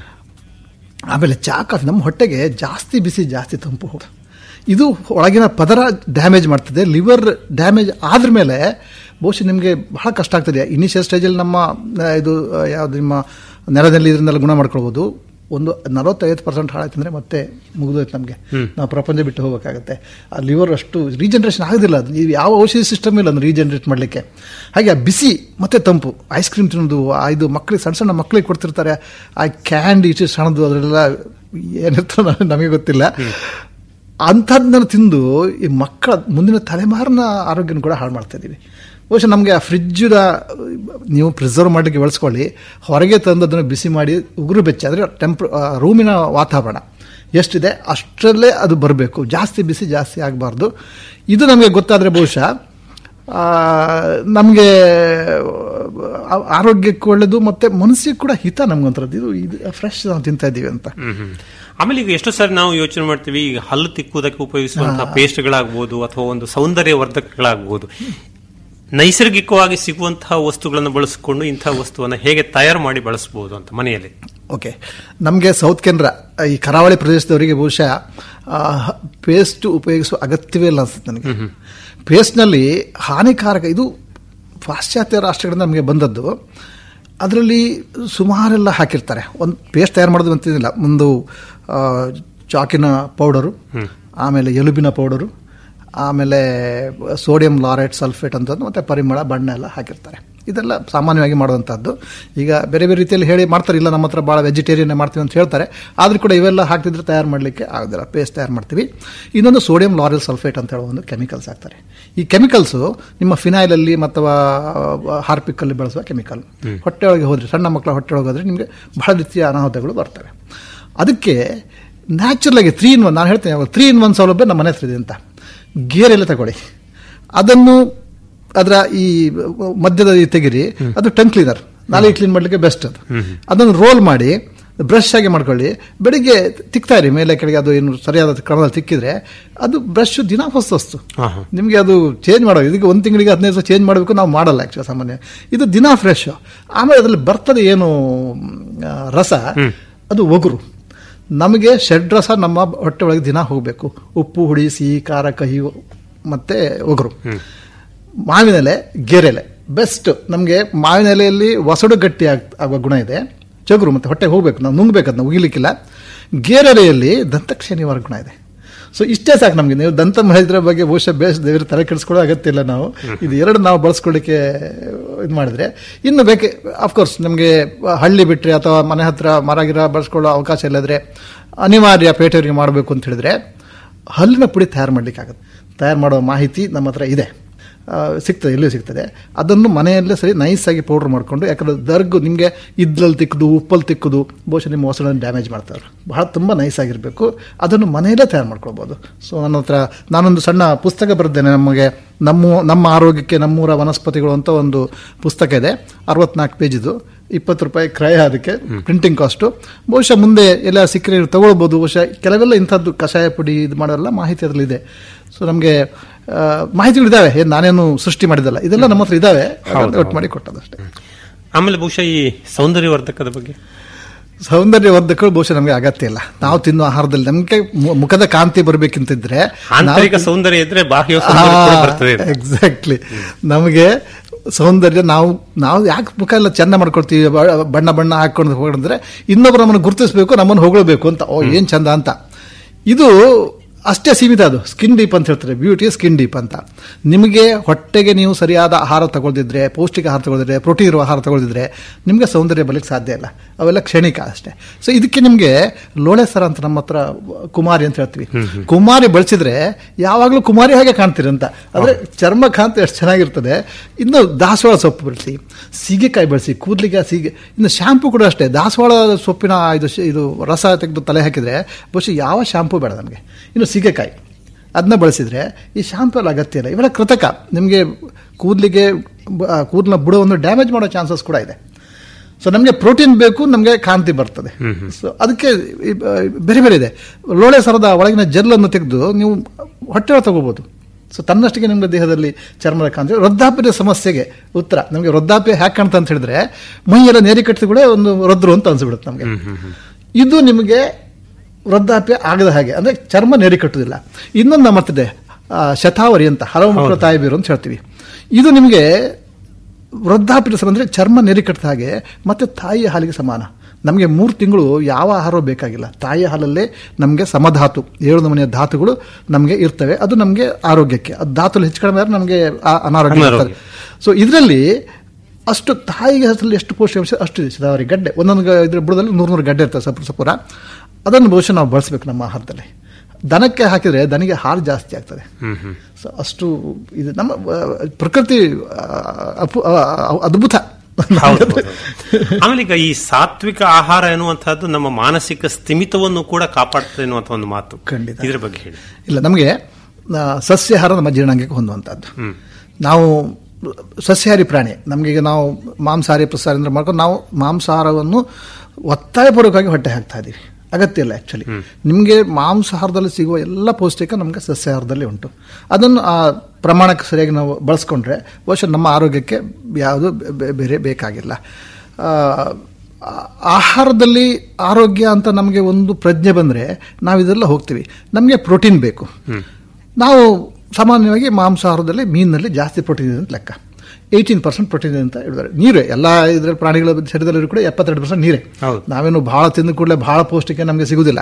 ಆಮೇಲೆ ಚಹಾ ಕಾಫಿ ನಮ್ಮ ಹೊಟ್ಟೆಗೆ ಜಾಸ್ತಿ ಬಿಸಿ ಜಾಸ್ತಿ ತಂಪು ಹೋಗುತ್ತೆ ಇದು ಒಳಗಿನ ಪದರ ಡ್ಯಾಮೇಜ್ ಮಾಡ್ತದೆ ಲಿವರ್ ಡ್ಯಾಮೇಜ್ ಆದ್ರ ಮೇಲೆ ಬಹುಶಃ ನಿಮಗೆ ಬಹಳ ಕಷ್ಟ ಆಗ್ತದೆ ಇನಿಷಿಯಲ್ ಸ್ಟೇಜಲ್ಲಿ ನಮ್ಮ ಆ, ಇದು ಆ, ಯಾವುದು ನಿಮ್ಮ ನೆಲದಲ್ಲಿ ಇದನ್ನೆಲ್ಲ ಗುಣ ಮಾಡ್ಕೊಳ್ಬೋದು ಒಂದು ನಲವತ್ತೈವತ್ತು ಪರ್ಸೆಂಟ್ ಹಾಳಾಯ್ತಂದ್ರೆ ಮತ್ತೆ ಮುಗಿದೋಯ್ತು ನಮಗೆ ನಾವು ಪ್ರಪಂಚ ಬಿಟ್ಟು ಹೋಗಬೇಕಾಗತ್ತೆ ಆ ಲಿವರ್ ಅಷ್ಟು ರೀಜನರೇಷನ್ ಆಗೋದಿಲ್ಲ ಅದು ನೀವು ಯಾವ ಔಷಧಿ ಸಿಸ್ಟಮ್ ಇಲ್ಲ ಅದನ್ನು ರೀಜನರೇಟ್ ಮಾಡಲಿಕ್ಕೆ ಹಾಗೆ ಆ ಬಿಸಿ ಮತ್ತೆ ತಂಪು ಐಸ್ ಕ್ರೀಮ್ ತಿನ್ನೋದು ಆ ಇದು ಮಕ್ಕಳಿಗೆ ಸಣ್ಣ ಸಣ್ಣ ಮಕ್ಕಳಿಗೆ ಕೊಡ್ತಿರ್ತಾರೆ ಆ ಕ್ಯಾಂಡಿ ಇಷ್ಟು ಸಣ್ಣದು ಅದರೆಲ್ಲ ಏನಿರ್ತೋ ನಮಗೆ ಗೊತ್ತಿಲ್ಲ ಅಂಥದ್ದನ್ನ ತಿಂದು ಈ ಮಕ್ಕಳ ಮುಂದಿನ ತಲೆಮಾರಿನ ಆರೋಗ್ಯನ ಕೂಡ ಹಾಳು ಮಾಡ್ತಾ ಇದ್ದೀವಿ ಬಹುಶಃ ನಮಗೆ ಆ ಫ್ರಿಜ್ಜದ ನೀವು ಪ್ರಿಸರ್ವ್ ಮಾಡಲಿಕ್ಕೆ ಬೆಳೆಸ್ಕೊಳ್ಳಿ ಹೊರಗೆ ತಂದು ಅದನ್ನು ಬಿಸಿ ಮಾಡಿ ಉಗುರು ಬೆಚ್ಚ ಅಂದರೆ ಟೆಂಪ್ರ ರೂಮಿನ ವಾತಾವರಣ ಎಷ್ಟಿದೆ ಅಷ್ಟರಲ್ಲೇ ಅದು ಬರಬೇಕು ಜಾಸ್ತಿ ಬಿಸಿ ಜಾಸ್ತಿ ಆಗಬಾರ್ದು ಇದು ನಮಗೆ ಗೊತ್ತಾದರೆ ಬಹುಶಃ ನಮಗೆ ಆರೋಗ್ಯಕ್ಕೆ ಒಳ್ಳೆಯದು ಮತ್ತು ಮನಸ್ಸಿಗೆ ಕೂಡ ಹಿತ ನಮ್ಗೊಂಥರದ್ದು ಇದು ಇದು ಫ್ರೆಶ್ ನಾವು ತಿಂತಾ ಇದ್ದೀವಿ ಅಂತ ಆಮೇಲೆ ಈಗ ಎಷ್ಟೋ ಸಾರಿ ನಾವು ಯೋಚನೆ ಮಾಡ್ತೀವಿ ಈಗ ಹಲ್ಲು ತಿಕ್ಕುವುದಕ್ಕೆ ಉಪಯೋಗಿಸುವಂತಹ ಪೇಸ್ಟ್ಗಳಾಗಬಹುದು ಅಥವಾ ಒಂದು ಸೌಂದರ್ಯ ವರ್ಧಕಗಳಾಗಬಹುದು ನೈಸರ್ಗಿಕವಾಗಿ ಸಿಗುವಂತಹ ವಸ್ತುಗಳನ್ನು ಬಳಸಿಕೊಂಡು ಇಂತಹ ವಸ್ತುವನ್ನು ಹೇಗೆ ತಯಾರು ಮಾಡಿ ಬಳಸಬಹುದು ಅಂತ ಮನೆಯಲ್ಲಿ ಓಕೆ ನಮಗೆ ಸೌತ್ ಕೆನರಾ ಈ ಕರಾವಳಿ ಪ್ರದೇಶದವರಿಗೆ ಬಹುಶಃ ಪೇಸ್ಟ್ ಉಪಯೋಗಿಸುವ ಅಗತ್ಯವೇ ಇಲ್ಲ ಅನ್ಸುತ್ತೆ ನನಗೆ ಪೇಸ್ಟ್ನಲ್ಲಿ ಹಾನಿಕಾರಕ ಇದು ಪಾಶ್ಚಾತ್ಯ ರಾಷ್ಟ್ರಗಳಿಂದ ನಮಗೆ ಬಂದದ್ದು ಅದರಲ್ಲಿ ಸುಮಾರೆಲ್ಲ ಹಾಕಿರ್ತಾರೆ ಒಂದು ಪೇಸ್ಟ್ ತಯಾರು ಮಾಡೋದು ಅಂತಿದ್ದಿಲ್ಲ ಒಂದು ಆ, ಚಾಕಿನ ಪೌಡರು ಆಮೇಲೆ ಎಲುಬಿನ ಪೌಡರು ಆಮೇಲೆ ಸೋಡಿಯಂ ಲಾರೈಟ್ ಸಲ್ಫೇಟ್ ಅಂತದ್ದು ಮತ್ತು ಪರಿಮಳ ಬಣ್ಣ ಎಲ್ಲ ಹಾಕಿರ್ತಾರೆ ಇದೆಲ್ಲ ಸಾಮಾನ್ಯವಾಗಿ ಮಾಡುವಂಥದ್ದು ಈಗ ಬೇರೆ ಬೇರೆ ರೀತಿಯಲ್ಲಿ ಹೇಳಿ ಮಾಡ್ತಾರೆ ಇಲ್ಲ ನಮ್ಮ ಹತ್ರ ಭಾಳ ವೆಜಿಟೇರಿಯನ್ ಮಾಡ್ತೀವಿ ಅಂತ ಹೇಳ್ತಾರೆ ಆದರೂ ಕೂಡ ಇವೆಲ್ಲ ಹಾಕ್ತಿದ್ರೆ ತಯಾರು ಮಾಡಲಿಕ್ಕೆ ಆಗೋದಿಲ್ಲ ಪೇಸ್ಟ್ ತಯಾರು ಮಾಡ್ತೀವಿ ಇನ್ನೊಂದು ಸೋಡಿಯಂ ಲಾರೆಲ್ ಸಲ್ಫೇಟ್ ಅಂತ ಹೇಳೋ ಒಂದು ಕೆಮಿಕಲ್ಸ್ ಹಾಕ್ತಾರೆ ಈ ಕೆಮಿಕಲ್ಸು ನಿಮ್ಮ ಫಿನಾಯ್ಲಲ್ಲಿ ಅಥವಾ ಹಾರ್ಪಿಕ್ಕಲ್ಲಿ ಬಳಸುವ ಕೆಮಿಕಲ್ ಹೊಟ್ಟೆ ಒಳಗೆ ಹೋದ್ರೆ ಸಣ್ಣ ಮಕ್ಕಳ ಹೊಟ್ಟೆ ಒಳಗೆ ಹೋದ್ರೆ ನಿಮಗೆ ಬಹಳ ರೀತಿಯ ಅನಾಹುತಗಳು ಬರ್ತವೆ ಅದಕ್ಕೆ ನ್ಯಾಚುರಲ್ ಆಗಿ ತ್ರೀ ಇನ್ ಒನ್ ನಾನು ಹೇಳ್ತೇನೆ ತ್ರೀ ಇನ್ ಒನ್ ಸೌಲಭ್ಯ ನಮ್ಮ ಮನೆ ಹತ್ರ ಇದೆ ಅಂತ ಗೇರೆಲ್ಲ ತಗೊಳ್ಳಿ ಅದನ್ನು ಅದರ ಈ ಮಧ್ಯದ ಈ ತೆಗಿರಿ ಅದು ಟಂಗ್ ಕ್ಲೀನರ್ ನಾಳೆ ಕ್ಲೀನ್ ಮಾಡಲಿಕ್ಕೆ ಬೆಸ್ಟ್ ಅದು ಅದನ್ನು ರೋಲ್ ಮಾಡಿ ಬ್ರಷ್ ಆಗಿ ಮಾಡ್ಕೊಳ್ಳಿ ಬೆಳಿಗ್ಗೆ ತಿಕ್ತಾ ಇರಿ ಮೇಲೆ ಕೆಳಗೆ ಅದು ಏನು ಸರಿಯಾದ ಕ್ರಮದಲ್ಲಿ ತಿಕ್ಕಿದ್ರೆ ಅದು ಬ್ರಷ್ ದಿನ ಹೊಸ ಹೊಸ್ತು ಹಾ, ಹಾ. ನಿಮಗೆ ಅದು ಚೇಂಜ್ ಮಾಡೋ ಇದಕ್ಕೆ ಒಂದು ತಿಂಗಳಿಗೆ ಹದಿನೈದು ದಿವಸ ಚೇಂಜ್ ಮಾಡಬೇಕು ನಾವು ಮಾಡಲ್ಲ ಆಕ್ಚುಲಿ ಸಾಮಾನ್ಯ ಇದು ದಿನ ಫ್ರೆಶ್ ಆಮೇಲೆ ಅದರಲ್ಲಿ ಬರ್ತದೆ ಏನು ಆ, ರಸ ಅದು ಒಗುರು ನಮಗೆ ಷಡ್ರಸ ನಮ್ಮ ಹೊಟ್ಟೆ ಒಳಗೆ ದಿನ ಹೋಗಬೇಕು ಉಪ್ಪು ಹುಳಿ ಸಿಹಿ ಖಾರ ಕಹಿ ಮತ್ತೆ ಒಗರು ಮಾವಿನ ಎಲೆ ಗೆರೆಲೆ ಬೆಸ್ಟ್ ನಮಗೆ ಮಾವಿನ ಎಲೆಯಲ್ಲಿ ಒಸಡು ಗಟ್ಟಿ ಆಗ್ ಆಗುವ ಗುಣ ಇದೆ ಚಗುರು ಮತ್ತೆ ಹೊಟ್ಟೆ ಹೋಗ್ಬೇಕು ನಾವು ನುಂಗ್ಬೇಕು ಅದನ್ನ ಉಗಿಲಿಕ್ಕಿಲ್ಲ ಗೇರೆಲೆಯಲ್ಲಿ ದಂತಕ್ಷ ನಿವಾರಕ ಗುಣ ಇದೆ ಸೊ ಇಷ್ಟೇ ಸಾಕು ನಮಗೆ ನೀವು ದಂತ ಮಹಿದ್ರ ಬಗ್ಗೆ ಬಹುಶಃ ಬೇಸ್ ದೇವರ ತಲೆ ಕೆಡಿಸ್ಕೊಳ್ಳೋ ಅಗತ್ಯ ಇಲ್ಲ ನಾವು ಇದು ಎರಡು ನಾವು ಬಳಸ್ಕೊಳ್ಳಿಕ್ಕೆ ಇದು ಮಾಡಿದ್ರೆ ಇನ್ನು ಬೇಕೆ ಅಫ್ಕೋರ್ಸ್ ನಮಗೆ ಹಳ್ಳಿ ಬಿಟ್ಟರೆ ಅಥವಾ ಮನೆ ಹತ್ರ ಮರ ಗಿರ ಬಳಸ್ಕೊಳ್ಳೋ ಅವಕಾಶ ಇಲ್ಲದ್ರೆ ಅನಿವಾರ್ಯ ಪೇಟೆಯವರಿಗೆ ಮಾಡಬೇಕು ಅಂತ ಹೇಳಿದ್ರೆ ಹಲ್ಲಿನ ಪುಡಿ ತಯಾರು ಮಾಡ್ಲಿಕ್ಕೆ ಆಗುತ್ತೆ ತಯಾರು ಮಾಡೋ ಮಾಹಿತಿ ನಮ್ಮ ಹತ್ರ ಇದೆ ಆ, ಸಿಗ್ತದೆ ಎಲ್ಲಿಯೂ ಸಿಗ್ತದೆ ಅದನ್ನು ಮನೆಯಲ್ಲೇ ಸರಿ ನೈಸಾಗಿ ಪೌಡ್ರ್ ಮಾಡಿಕೊಂಡು ಯಾಕಂದ್ರೆ ದರ್ಗು ನಿಮಗೆ ಇದ್ರಲ್ಲಿ ತಿಕ್ಕದು ಉಪ್ಪಲ್ಲಿ ತಿಕ್ಕದು ಬಹುಶಃ ನಿಮ್ಮ ಮೊಸಳನ್ನು ಡ್ಯಾಮೇಜ್ ಮಾಡ್ತಾರೆ ಬಹಳ ತುಂಬ ನೈಸ್ ಆಗಿರಬೇಕು ಅದನ್ನು ಮನೆಯಲ್ಲೇ ತಯಾರು ಮಾಡ್ಕೊಳ್ಬೋದು ಸೊ ನನ್ನ ಹತ್ರ ನಾನೊಂದು ಸಣ್ಣ ಪುಸ್ತಕ ಬರೆದ್ದೇನೆ ನಮಗೆ ನಮ್ಮ ನಮ್ಮ ಆರೋಗ್ಯಕ್ಕೆ ನಮ್ಮೂರ ವನಸ್ಪತಿಗಳು ಅಂತ ಒಂದು ಪುಸ್ತಕ ಇದೆ ಅರವತ್ನಾಲ್ಕು ಪೇಜಿದು ಇಪ್ಪತ್ತು ರೂಪಾಯಿ ಕ್ರಯ ಅದಕ್ಕೆ ಪ್ರಿಂಟಿಂಗ್ ಕಾಸ್ಟು ಬಹುಶಃ ಮುಂದೆ ಎಲ್ಲ ಸಿಕ್ಕರೆ ತಗೊಳ್ಬೋದು ಬಹುಶಃ ಕೆಲವೆಲ್ಲ ಇಂಥದ್ದು ಕಷಾಯ ಪುಡಿ ಇದು ಮಾಡೋಲ್ಲ ಮಾಹಿತಿ ಅದರಲ್ಲಿ ಇದೆ ಸೊ ನಮಗೆ ಮಾಹಿತಿಗಳಿದ್ದಾವೆ ಏನು ನಾನೇನು ಸೃಷ್ಟಿ ಮಾಡಿದಲ್ಲ ಇದೆಲ್ಲ ನಮ್ಮ ಹತ್ರ ಇದ್ದಾವೆ ಅದನ್ನ ಒಟ್ಟು ಮಾಡಿ ಕೊಟ್ಟದಷ್ಟೇ ಆಮೇಲೆ ಬಹುಶಃ ಈ ಸೌಂದರ್ಯವರ್ಧಕದ ಬಗ್ಗೆ ಸೌಂದರ್ಯವರ್ಧಕಗಳು ಬಹುಶಃ ನಮಗೆ ಅಗತ್ಯ ಇಲ್ಲ ನಾವು ತಿನ್ನುವ ಆಹಾರದಲ್ಲಿ ನಮಗೆ ಮು- ಮುಖದ ಕಾಂತಿ ಬರಬೇಕಂತಿದ್ರೆ ಆಂತರಿಕ ಸೌಂದರ್ಯ ಇದ್ರೆ ಬಾಹ್ಯ ಸೌಂದರ್ಯ ಕೂಡ ಬರ್ತದೆ ಅಂತ. ಎಕ್ಸಾಕ್ಟ್ಲಿ ನಮಗೆ ಸೌಂದರ್ಯ ನಾವು ನಾವು ಯಾಕೆ ಮುಖ ಎಲ್ಲ ಚೆಂದ ಮಾಡ್ಕೊಳ್ತೀವಿ ಬ- ಬಣ್ಣ ಬಣ್ಣ ಹಾಕೊಂಡು ಹೋಗಂದ್ರೆ ಇನ್ನೊಬ್ಬರು ನಮ್ಮನ್ನು ಗುರುತಿಸಬೇಕು ನಮ್ಮನ್ನು ಹೊಗಳಬೇಕು ಅಂತ ಓ ಏನ್ ಚಂದ ಅಂತ ಇದು ಅಷ್ಟೇ ಸೀಮಿತ ಅದು ಸ್ಕಿನ್ ಡೀಪ್ ಅಂತ ಹೇಳ್ತಾರೆ ಬ್ಯೂಟಿ ಸ್ಕಿನ್ ಡೀಪ್ ಅಂತ ನಿಮಗೆ ಹೊಟ್ಟೆಗೆ ನೀವು ಸರಿಯಾದ ಆಹಾರ ತಗೊಳ್ದಿದ್ರೆ ಪೌಷ್ಟಿಕ ಆಹಾರ ತಗೊಳ್ದಿದ್ರೆ ಪ್ರೋಟೀನ್ ಇರುವ ಆಹಾರ ತಗೊಳ್ದಿದ್ರೆ ನಿಮಗೆ ಸೌಂದರ್ಯ ಬರಲಿಕ್ಕೆ ಸಾಧ್ಯ ಇಲ್ಲ ಅವೆಲ್ಲ ಕ್ಷಣಿಕ ಅಷ್ಟೇ ಸೊ ಇದಕ್ಕೆ ನಿಮಗೆ ಲೋಳೆ ಸರ ಅಂತ ನಮ್ಮ ಹತ್ರ ಕುಮಾರಿ ಅಂತ ಹೇಳ್ತೀವಿ ಕುಮಾರಿ ಬಳಸಿದ್ರೆ ಯಾವಾಗಲೂ ಕುಮಾರಿ ಹಾಗೆ ಕಾಣ್ತೀರಂತ ಅಂದ್ರೆ ಚರ್ಮ ಕಾಂತಿ ಎಷ್ಟು ಚೆನ್ನಾಗಿರ್ತದೆ ಇನ್ನು ದಾಸವಾಳ ಸೊಪ್ಪು ಬಳಸಿ ಸೀಗೆಕಾಯಿ ಬಳಸಿ ಕೂದಲಿಗೆ ಸೀಗೆ ಇನ್ನು ಶಾಂಪು ಕೂಡ ಅಷ್ಟೇ ದಾಸವಾಳ ಸೊಪ್ಪಿನ ಇದು ಶ್- ಇದು ರಸ ತೆಗೆದು ತಲೆ ಹಾಕಿದ್ರೆ ಬಹುಶಃ ಯಾವ ಶಾಂಪು ಬೇಡ ನಮಗೆ ಇನ್ನು ಸೀಗೆಕಾಯಿ ಅದನ್ನ ಬಳಸಿದ್ರೆ ಈ ಶಾಂಪು ಎಲ್ಲ ಅಗತ್ಯ ಇಲ್ಲ ಇವೆಲ್ಲ ಕೃತಕ ನಿಮಗೆ ಕೂದಲಿಗೆ ಕೂದಲಿನ ಬುಡವನ್ನು ಡ್ಯಾಮೇಜ್ ಮಾಡೋ ಚಾನ್ಸಸ್ ಕೂಡ ಇದೆ ಸೊ ನಮಗೆ ಪ್ರೋಟೀನ್ ಬೇಕು ನಮಗೆ ಕಾಂತಿ ಬರ್ತದೆ ಸೊ ಅದಕ್ಕೆ ಈ ಬ- ಬೇರೆ ಬೇರೆ ಇದೆ ಲೋಳೆ ಸರದ ಒಳಗಿನ ಜೆಲ್ಲನ್ನು ತೆಗೆದು ನೀವು ಹೊಟ್ಟೆ ಒಳಗೆ ತಗೋಬಹುದು ಸೊ ತನ್ನಷ್ಟಿಗೆ ನಿಮ್ಮ ದೇಹದಲ್ಲಿ ಚರ್ಮದ ಕಾಂತಿ ವೃದ್ಧಾಪ್ಯದ ಸಮಸ್ಯೆಗೆ ಉತ್ತರ ನಮಗೆ ವೃದ್ಧಾಪ್ಯ ಹ್ಯಾಕ್ ಕಾಣ್ತಾ ಅಂತ ಹೇಳಿದ್ರೆ ಮೈಯೆಲ್ಲ ನೇರಿ ಕಟ್ಟಿದ ಕೂಡ ಒಂದು ವೃದ್ಧರು ಅಂತ ಅನ್ಸ್ಬಿಡುತ್ತೆ ನಮಗೆ ಇದು ನಿಮಗೆ ವೃದ್ಧಾಪ್ಯ ಆಗದ ಹಾಗೆ ಅಂದ್ರೆ ಚರ್ಮ ನೇರಿ ಕಟ್ಟುದಿಲ್ಲ ಇನ್ನೊಂದು ನಮ್ಮ ಹತ್ರ ಇದೆ ಆ, ಶತಾವರಿ ಅಂತ ಹಲವು ಮಕ್ಕಳ ತಾಯಿ ಬೀರು ಅಂತ ಹೇಳ್ತೀವಿ ಇದು ನಿಮಗೆ ವೃದ್ಧಾಪ್ಯದ ಸಮ- ಅಂದ್ರೆ ಚರ್ಮ ನೆರಿ ಕಟ್ಟಿದ ಹಾಗೆ ಮತ್ತೆ ತಾಯಿಯ ಹಾಲಿಗೆ ಸಮಾನ ನಮಗೆ ಮೂರು ತಿಂಗಳು ಯಾವ ಆಹಾರ ಬೇಕಾಗಿಲ್ಲ ತಾಯಿಯ ಹಾಲಲ್ಲೇ ನಮಗೆ ಸಮಧಾತು ಏಳು ನಮೂನೆಯ ಧಾತುಗಳು ನಮಗೆ ಇರ್ತವೆ ಅದು ನಮಗೆ ಆರೋಗ್ಯಕ್ಕೆ ಅದು ಧಾತು ಹೆಚ್ಚು ಕಡಿಮೆ ಆದ್ರೆ ನಮಗೆ ಆ- ಅನಾರೋಗ್ಯ ಅನಾರೋಗ್ಯ. ಇರ್ತದೆ ಸೊ ಇದರಲ್ಲಿ ಅಷ್ಟು ತಾಯಿಗೆ ಹೆಸರಲ್ಲಿ ಎಷ್ಟು ಪೋಷಕಾಂಶ ಅಷ್ಟು ಇದೆ ಶತಾವರಿ ಗಡ್ಡೆ ಒಂದೊಂದು ಗ- ಇದ್ರ ಬುಡದಲ್ಲಿ ನೂರು ನೂರು ಗಡ್ಡೆ ಇರ್ತದೆ ಸಪುರ ಸಪುರ ಅದನ್ನು ಬಹುಶಃ ನಾವು ಬಳಸಬೇಕು ನಮ್ಮ ಆಹಾರದಲ್ಲಿ ದನಕ್ಕೆ ಹಾಕಿದ್ರೆ ದನಿಗೆ ಹಾಲು ಜಾಸ್ತಿ ಆಗ್ತದೆ ಸೊ ಅಷ್ಟು ಇದು ನಮ್ಮ ಆ, ಪ್ರಕೃತಿ ಆ, ಅಪು- ಆ, ಆ, ಅದ್ಭುತ ಹೌದು, ಹೌದು. ಆಮೇಲೆ ಈಗ ಈ ಸಾತ್ವಿಕ ಆಹಾರ ಎನ್ನುವಂತಹದ್ದು ನಮ್ಮ ಮಾನಸಿಕ ಸ್ಥಿಮಿತವನ್ನು ಕೂಡ ಕಾಪಾಡ್ತದೆ ಎನ್ನುವಂತ ಒಂದು ಮಾತು ಖಂಡಿತ. ಇದ್ರ ಬಗ್ಗೆ ಹೇಳಿ ಇಲ್ಲ ನಮಗೆ ಆ, ಸಸ್ಯಾಹಾರ ನಮ್ಮ ಜೀರ್ಣಾಂಗಕ್ಕೆ ಹೊಂದುವಂಥದ್ದು ನಾವು ಸಸ್ಯಾಹಾರಿ ಪ್ರಾಣಿ ನಮಗೆ ಈಗ ನಾವು ಮಾಂಸಾಹಾರಿ ಪ್ರಸಾರ ಅಂದ್ರೆ ಮಾಡ್ಕೊಂಡು ನಾವು ಮಾಂಸಾಹಾರವನ್ನು ಒತ್ತಾಯಪೂರ್ವಕವಾಗಿ ಹೊಟ್ಟೆ ಹಾಕ್ತಾ ಇದ್ದೀವಿ ಅಗತ್ಯ ಇಲ್ಲ ಆಕ್ಚುಲಿ ನಿಮಗೆ ಮಾಂಸಾಹಾರದಲ್ಲಿ ಸಿಗುವ ಎಲ್ಲ ಪೌಷ್ಟಿಕ ನಮಗೆ ಸಸ್ಯಾಹಾರದಲ್ಲಿ ಉಂಟು ಅದನ್ನು ಆ ಪ್ರಮಾಣಕ್ಕೆ ಸರಿಯಾಗಿ ನಾವು ಬಳಸ್ಕೊಂಡ್ರೆ ಬಹುಶಃ ನಮ್ಮ ಆರೋಗ್ಯಕ್ಕೆ ಯಾವುದು ಬೇರೆ ಬೇಕಾಗಿಲ್ಲ ಆ, ಆ- ಆಹಾರದಲ್ಲಿ ಆರೋಗ್ಯ ಅಂತ ನಮಗೆ ಒಂದು ಪ್ರಜ್ಞೆ ಬಂದರೆ ನಾವು ಇದೆಲ್ಲ ಹೋಗ್ತೀವಿ ನಮಗೆ ಪ್ರೋಟೀನ್ ಬೇಕು ನಾವು ಸಾಮಾನ್ಯವಾಗಿ ಮಾಂಸಾಹಾರದಲ್ಲಿ ಮೀನಿನಲ್ಲಿ ಜಾಸ್ತಿ ಪ್ರೋಟೀನ್ ಇದೆ ಅಂತ ಲೆಕ್ಕ ಏಯ್ಟೀನ್ ಪರ್ಸೆಂಟ್ ಪ್ರೋಟೀನ್ ಇದೆ ಅಂತ ಹೇಳಿದ್ದಾರೆ ನೀರೇ ಎಲ್ಲ ಇದರಲ್ಲಿ ಪ್ರಾಣಿಗಳ ಶರೀರದಲ್ಲಿ ಕೂಡ ಎಪ್ಪತ್ತೆರಡು ಪರ್ಸೆಂಟ್ ನೀರೇ ಹೌದು. ನಾವೇನು ಬಹಳ ತಿಂದ ಕೂಡಲೇ ಬಹಳ ಪೌಷ್ಟಿಕ ನಮಗೆ ಸಿಗುವುದಿಲ್ಲ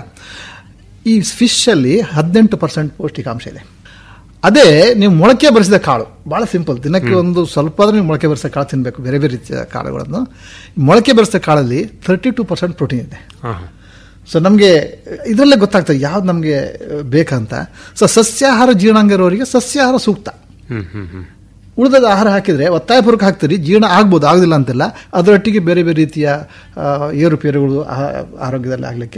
ಈ ಫಿಶಲ್ಲಿ ಹದಿನೆಂಟು ಪರ್ಸೆಂಟ್ ಪೌಷ್ಟಿಕಾಂಶ ಇದೆ ಅದೇ ನೀವು ಮೊಳಕೆ ಬರಿಸಿದ ಕಾಳು ಭಾಳ ಸಿಂಪಲ್ ದಿನಕ್ಕೆ ಒಂದು ಸ್ವಲ್ಪ ಆದ್ರೆ ನೀವು ಮೊಳಕೆ ಬರಿಸಿದ ಕಾಳು ತಿನ್ನಬೇಕು ಬೇರೆ ಬೇರೆ ರೀತಿಯ ಕಾಳುಗಳನ್ನು ಮೊಳಕೆ ಬರಿಸಿದ ಕಾಳಲ್ಲಿ ತರ್ಟಿ ಟು ಪರ್ಸೆಂಟ್ ಪ್ರೋಟೀನ್ ಇದೆ ಹಾ, ಹಾ. ಸೊ ನಮಗೆ ಇದರಲ್ಲೇ ಗೊತ್ತಾಗ್ತದೆ ಯಾವ್ದು ನಮಗೆ ಬೇಕಂತ ಸೊ ಸಸ್ಯಾಹಾರ ಜೀರ್ಣಾಂಗ ಇರೋರಿಗೆ ಸಸ್ಯಾಹಾರ ಸೂಕ್ತ ಹ್ಮ್ ಹ್ಮ್ ಹ್ಮ್ ಉಳಿದ ಆಹಾರ ಹಾಕಿದ್ರೆ ಒತ್ತಾಯಪೂರ್ವಕ ಹಾಕ್ತೀರಿ ಜೀರ್ಣ ಆಗ್ಬೋದು ಆಗೋದಿಲ್ಲ ಅಂತಿಲ್ಲ ಅದರೊಟ್ಟಿಗೆ ಬೇರೆ ಬೇರೆ ರೀತಿಯ ಆ, ಏರುಪೇರುಗಳು ಆ- ಆರೋಗ್ಯದಲ್ಲಿ ಆಗಲಿಕ್ಕೆ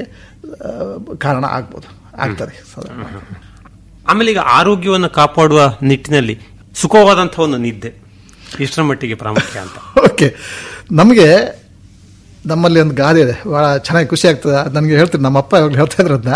ಕಾರಣ ಆಗ್ಬೋದು ಆಗ್ತದೆ ಸಾಧಾರಣ. ಆಮೇಲೆ ಈಗ ಆರೋಗ್ಯವನ್ನು ಕಾಪಾಡುವ ನಿಟ್ಟಿನಲ್ಲಿ ಸುಖವಾದಂತಹ ಒಂದು ನಿದ್ದೆ ಇಷ್ಟರ ಮಟ್ಟಿಗೆ ಪ್ರಾಮುಖ್ಯ ಅಂತ ಓಕೆ ನಮಗೆ ನಮ್ಮಲ್ಲಿ ಒಂದು ಗಾದೆ ಇದೆ ಬಹಳ ಚೆನ್ನಾಗಿ ಖುಷಿ ಆಗ್ತದೆ ಅದ್ ನನಗೆ ಹೇಳ್ತೀನಿ ನಮ್ಮ ಅಪ್ಪ ಯಾವಾಗಲೂ ಹೇಳ್ತಾ ಇದ್ರದ್ನ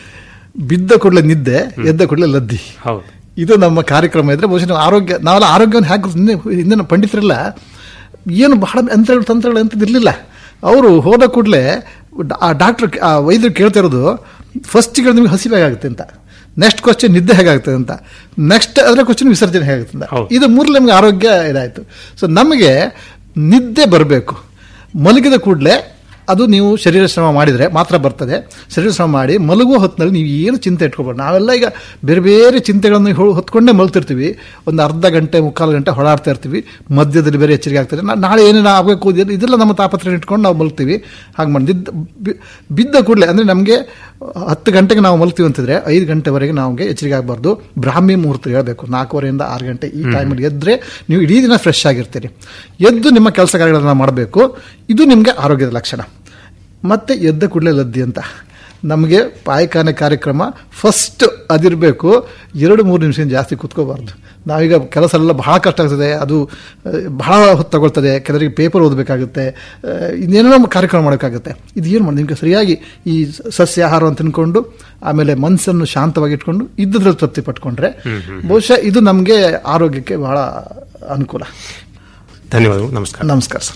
ಬಿದ್ದ ಕೂಡಲೇ ನಿದ್ದೆ ಎದ್ದ ಕೂಡಲೇ ಲದ್ದಿ ಹೌದು ಇದು ನಮ್ಮ ಕಾರ್ಯಕ್ರಮ ಇದ್ರೆ ಬಹುಶಃ ನಾವು ಆರೋಗ್ಯ ನಾವೆಲ್ಲ ಆರೋಗ್ಯವನ್ನು ಹೇಗೆ ಹಿಂದೆ ಹಿಂದಿನ ಪಂಡಿತರೆಲ್ಲ ಏನು ಬಹಳ ಯಂತ್ರಗಳು ತಂತ್ರಗಳು ಎಂಥದ್ದು ಇರಲಿಲ್ಲ ಅವರು ಹೋದ ಕೂಡಲೇ ಆ ಡಾಕ್ಟರ್ ಆ ವೈದ್ಯರು ಕೇಳ್ತಾ ಇರೋದು ಫಸ್ಟಿಗೆ ನಿಮಗೆ ಹಸಿವೆ ಹೇಗಾಗುತ್ತೆ ಅಂತ ನೆಕ್ಸ್ಟ್ ಕ್ವಶನ್ ನಿದ್ದೆ ಹೇಗಾಗ್ತದೆ ಅಂತ ನೆಕ್ಸ್ಟ್ ಅದರ ಕ್ವಶನ್ ವಿಸರ್ಜನೆ ಹೇಗಾಗುತ್ತೆ ಅಂತ ಹೌದು. ಇದು ಮೂರಲ್ಲಿ ನಮಗೆ ಆರೋಗ್ಯ ಇದಾಯಿತು ಸೊ ನಮಗೆ ನಿದ್ದೆ ಬರಬೇಕು ಮಲಗಿದ ಕೂಡಲೇ ಅದು ನೀವು ಶರೀರ ಶ್ರಮ ಮಾಡಿದರೆ ಮಾತ್ರ ಬರ್ತದೆ ಶರೀರ ಶ್ರಮ ಮಾಡಿ ಮಲಗುವ ಹೊತ್ತಿನಲ್ಲಿ ನೀವು ಏನು ಚಿಂತೆ ಇಟ್ಕೊಬಾರ್ದು ನಾವೆಲ್ಲ ಈಗ ಬೇರೆ ಬೇರೆ ಚಿಂತೆಗಳನ್ನು ಹೊ- ಹೊತ್ಕೊಂಡೇ ಮಲ್ತಿರ್ತೀವಿ ಒಂದು ಅರ್ಧ ಗಂಟೆ ಮುಕ್ಕಾಲು ಗಂಟೆ ಹೊಡಾಡ್ತಾ ಇರ್ತೀವಿ ಮಧ್ಯದಲ್ಲಿ ಬೇರೆ ಎಚ್ಚರಿಕೆ ಆಗ್ತದೆ ನಾ- ನಾಳೆ ಏನೇನು ಆಗಬೇಕು ಇದೆಲ್ಲ- ಇದೆಲ್ಲ ನಮ್ಮ ತಾಪತ್ರೆ ಇಟ್ಕೊಂಡು ನಾವು ಮಲ್ತೀವಿ ಹಾಗೆ ಮಾಡಿ ನಿದ್ದ ಬಿ- ಬಿದ್ದ ಕೂಡಲೇ ಅಂದರೆ ನಮಗೆ ಹತ್ತು ಗಂಟೆಗೆ ನಾವು ಮಲ್ತೀವಿ ಅಂತಿದ್ರೆ ಐದು ಗಂಟೆವರೆಗೆ ನಮಗೆ ಎಚ್ಚರಿಕೆ ಆಗಬಾರ್ದು ಬ್ರಾಹ್ಮಿ ಮುಹೂರ್ತ ಹೇಳಬೇಕು ನಾಲ್ಕೂವರೆಯಿಂದ ಆರು ಗಂಟೆ ಈ ಟೈಮಲ್ಲಿ ಎದ್ದರೆ ನೀವು ಇಡೀ ದಿನ ಫ್ರೆಶ್ ಆಗಿರ್ತೀರಿ ಎದ್ದು ನಿಮ್ಮ ಕೆಲಸ ಕಾರ್ಯಗಳನ್ನು ಮಾಡಬೇಕು ಇದು ನಿಮಗೆ ಆರೋಗ್ಯದ ಲಕ್ಷಣ ಮತ್ತೆ ಎದ್ದ ಕೂಡಲೇ ಲದ್ದಿ ಅಂತ ನಮಗೆ ಪಾಯಖಾನೆ ಕಾರ್ಯಕ್ರಮ ಫಸ್ಟ್ ಅದಿರಬೇಕು ಎರಡು ಮೂರು ನಿಮಿಷ ಜಾಸ್ತಿ ಕೂತ್ಕೋಬಾರ್ದು ನಾವೀಗ ಕೆಲಸ ಎಲ್ಲ ಬಹಳ ಕಷ್ಟ ಆಗ್ತದೆ ಅದು ಆ, ಬಹಳ ಹೊತ್ತು ತಗೊಳ್ತದೆ ಕೆಲವರಿಗೆ ಪೇಪರ್ ಓದಬೇಕಾಗುತ್ತೆ ಆ, ಇನ್ನೇನೋ ಕಾರ್ಯಕ್ರಮ ಮಾಡೋಕ್ಕಾಗುತ್ತೆ ಇದು ಏನು ಮಾಡಿ ನಿಮಗೆ ಸರಿಯಾಗಿ ಈ ಸಸ್ಯಾಹಾರವನ್ನು ತಿನ್ಕೊಂಡು ಆಮೇಲೆ ಮನಸ್ಸನ್ನು ಶಾಂತವಾಗಿ ಇಟ್ಕೊಂಡು ಇದ್ದದ್ರಲ್ಲಿ ತೃಪ್ತಿ ಪಟ್ಕೊಂಡ್ರೆ ಬಹುಶಃ ಇದು ನಮಗೆ ಆರೋಗ್ಯಕ್ಕೆ ಬಹಳ ಅನುಕೂಲ ಧನ್ಯವಾದಗಳು ನಮಸ್ಕಾರ ನಮಸ್ಕಾರ ಸರ್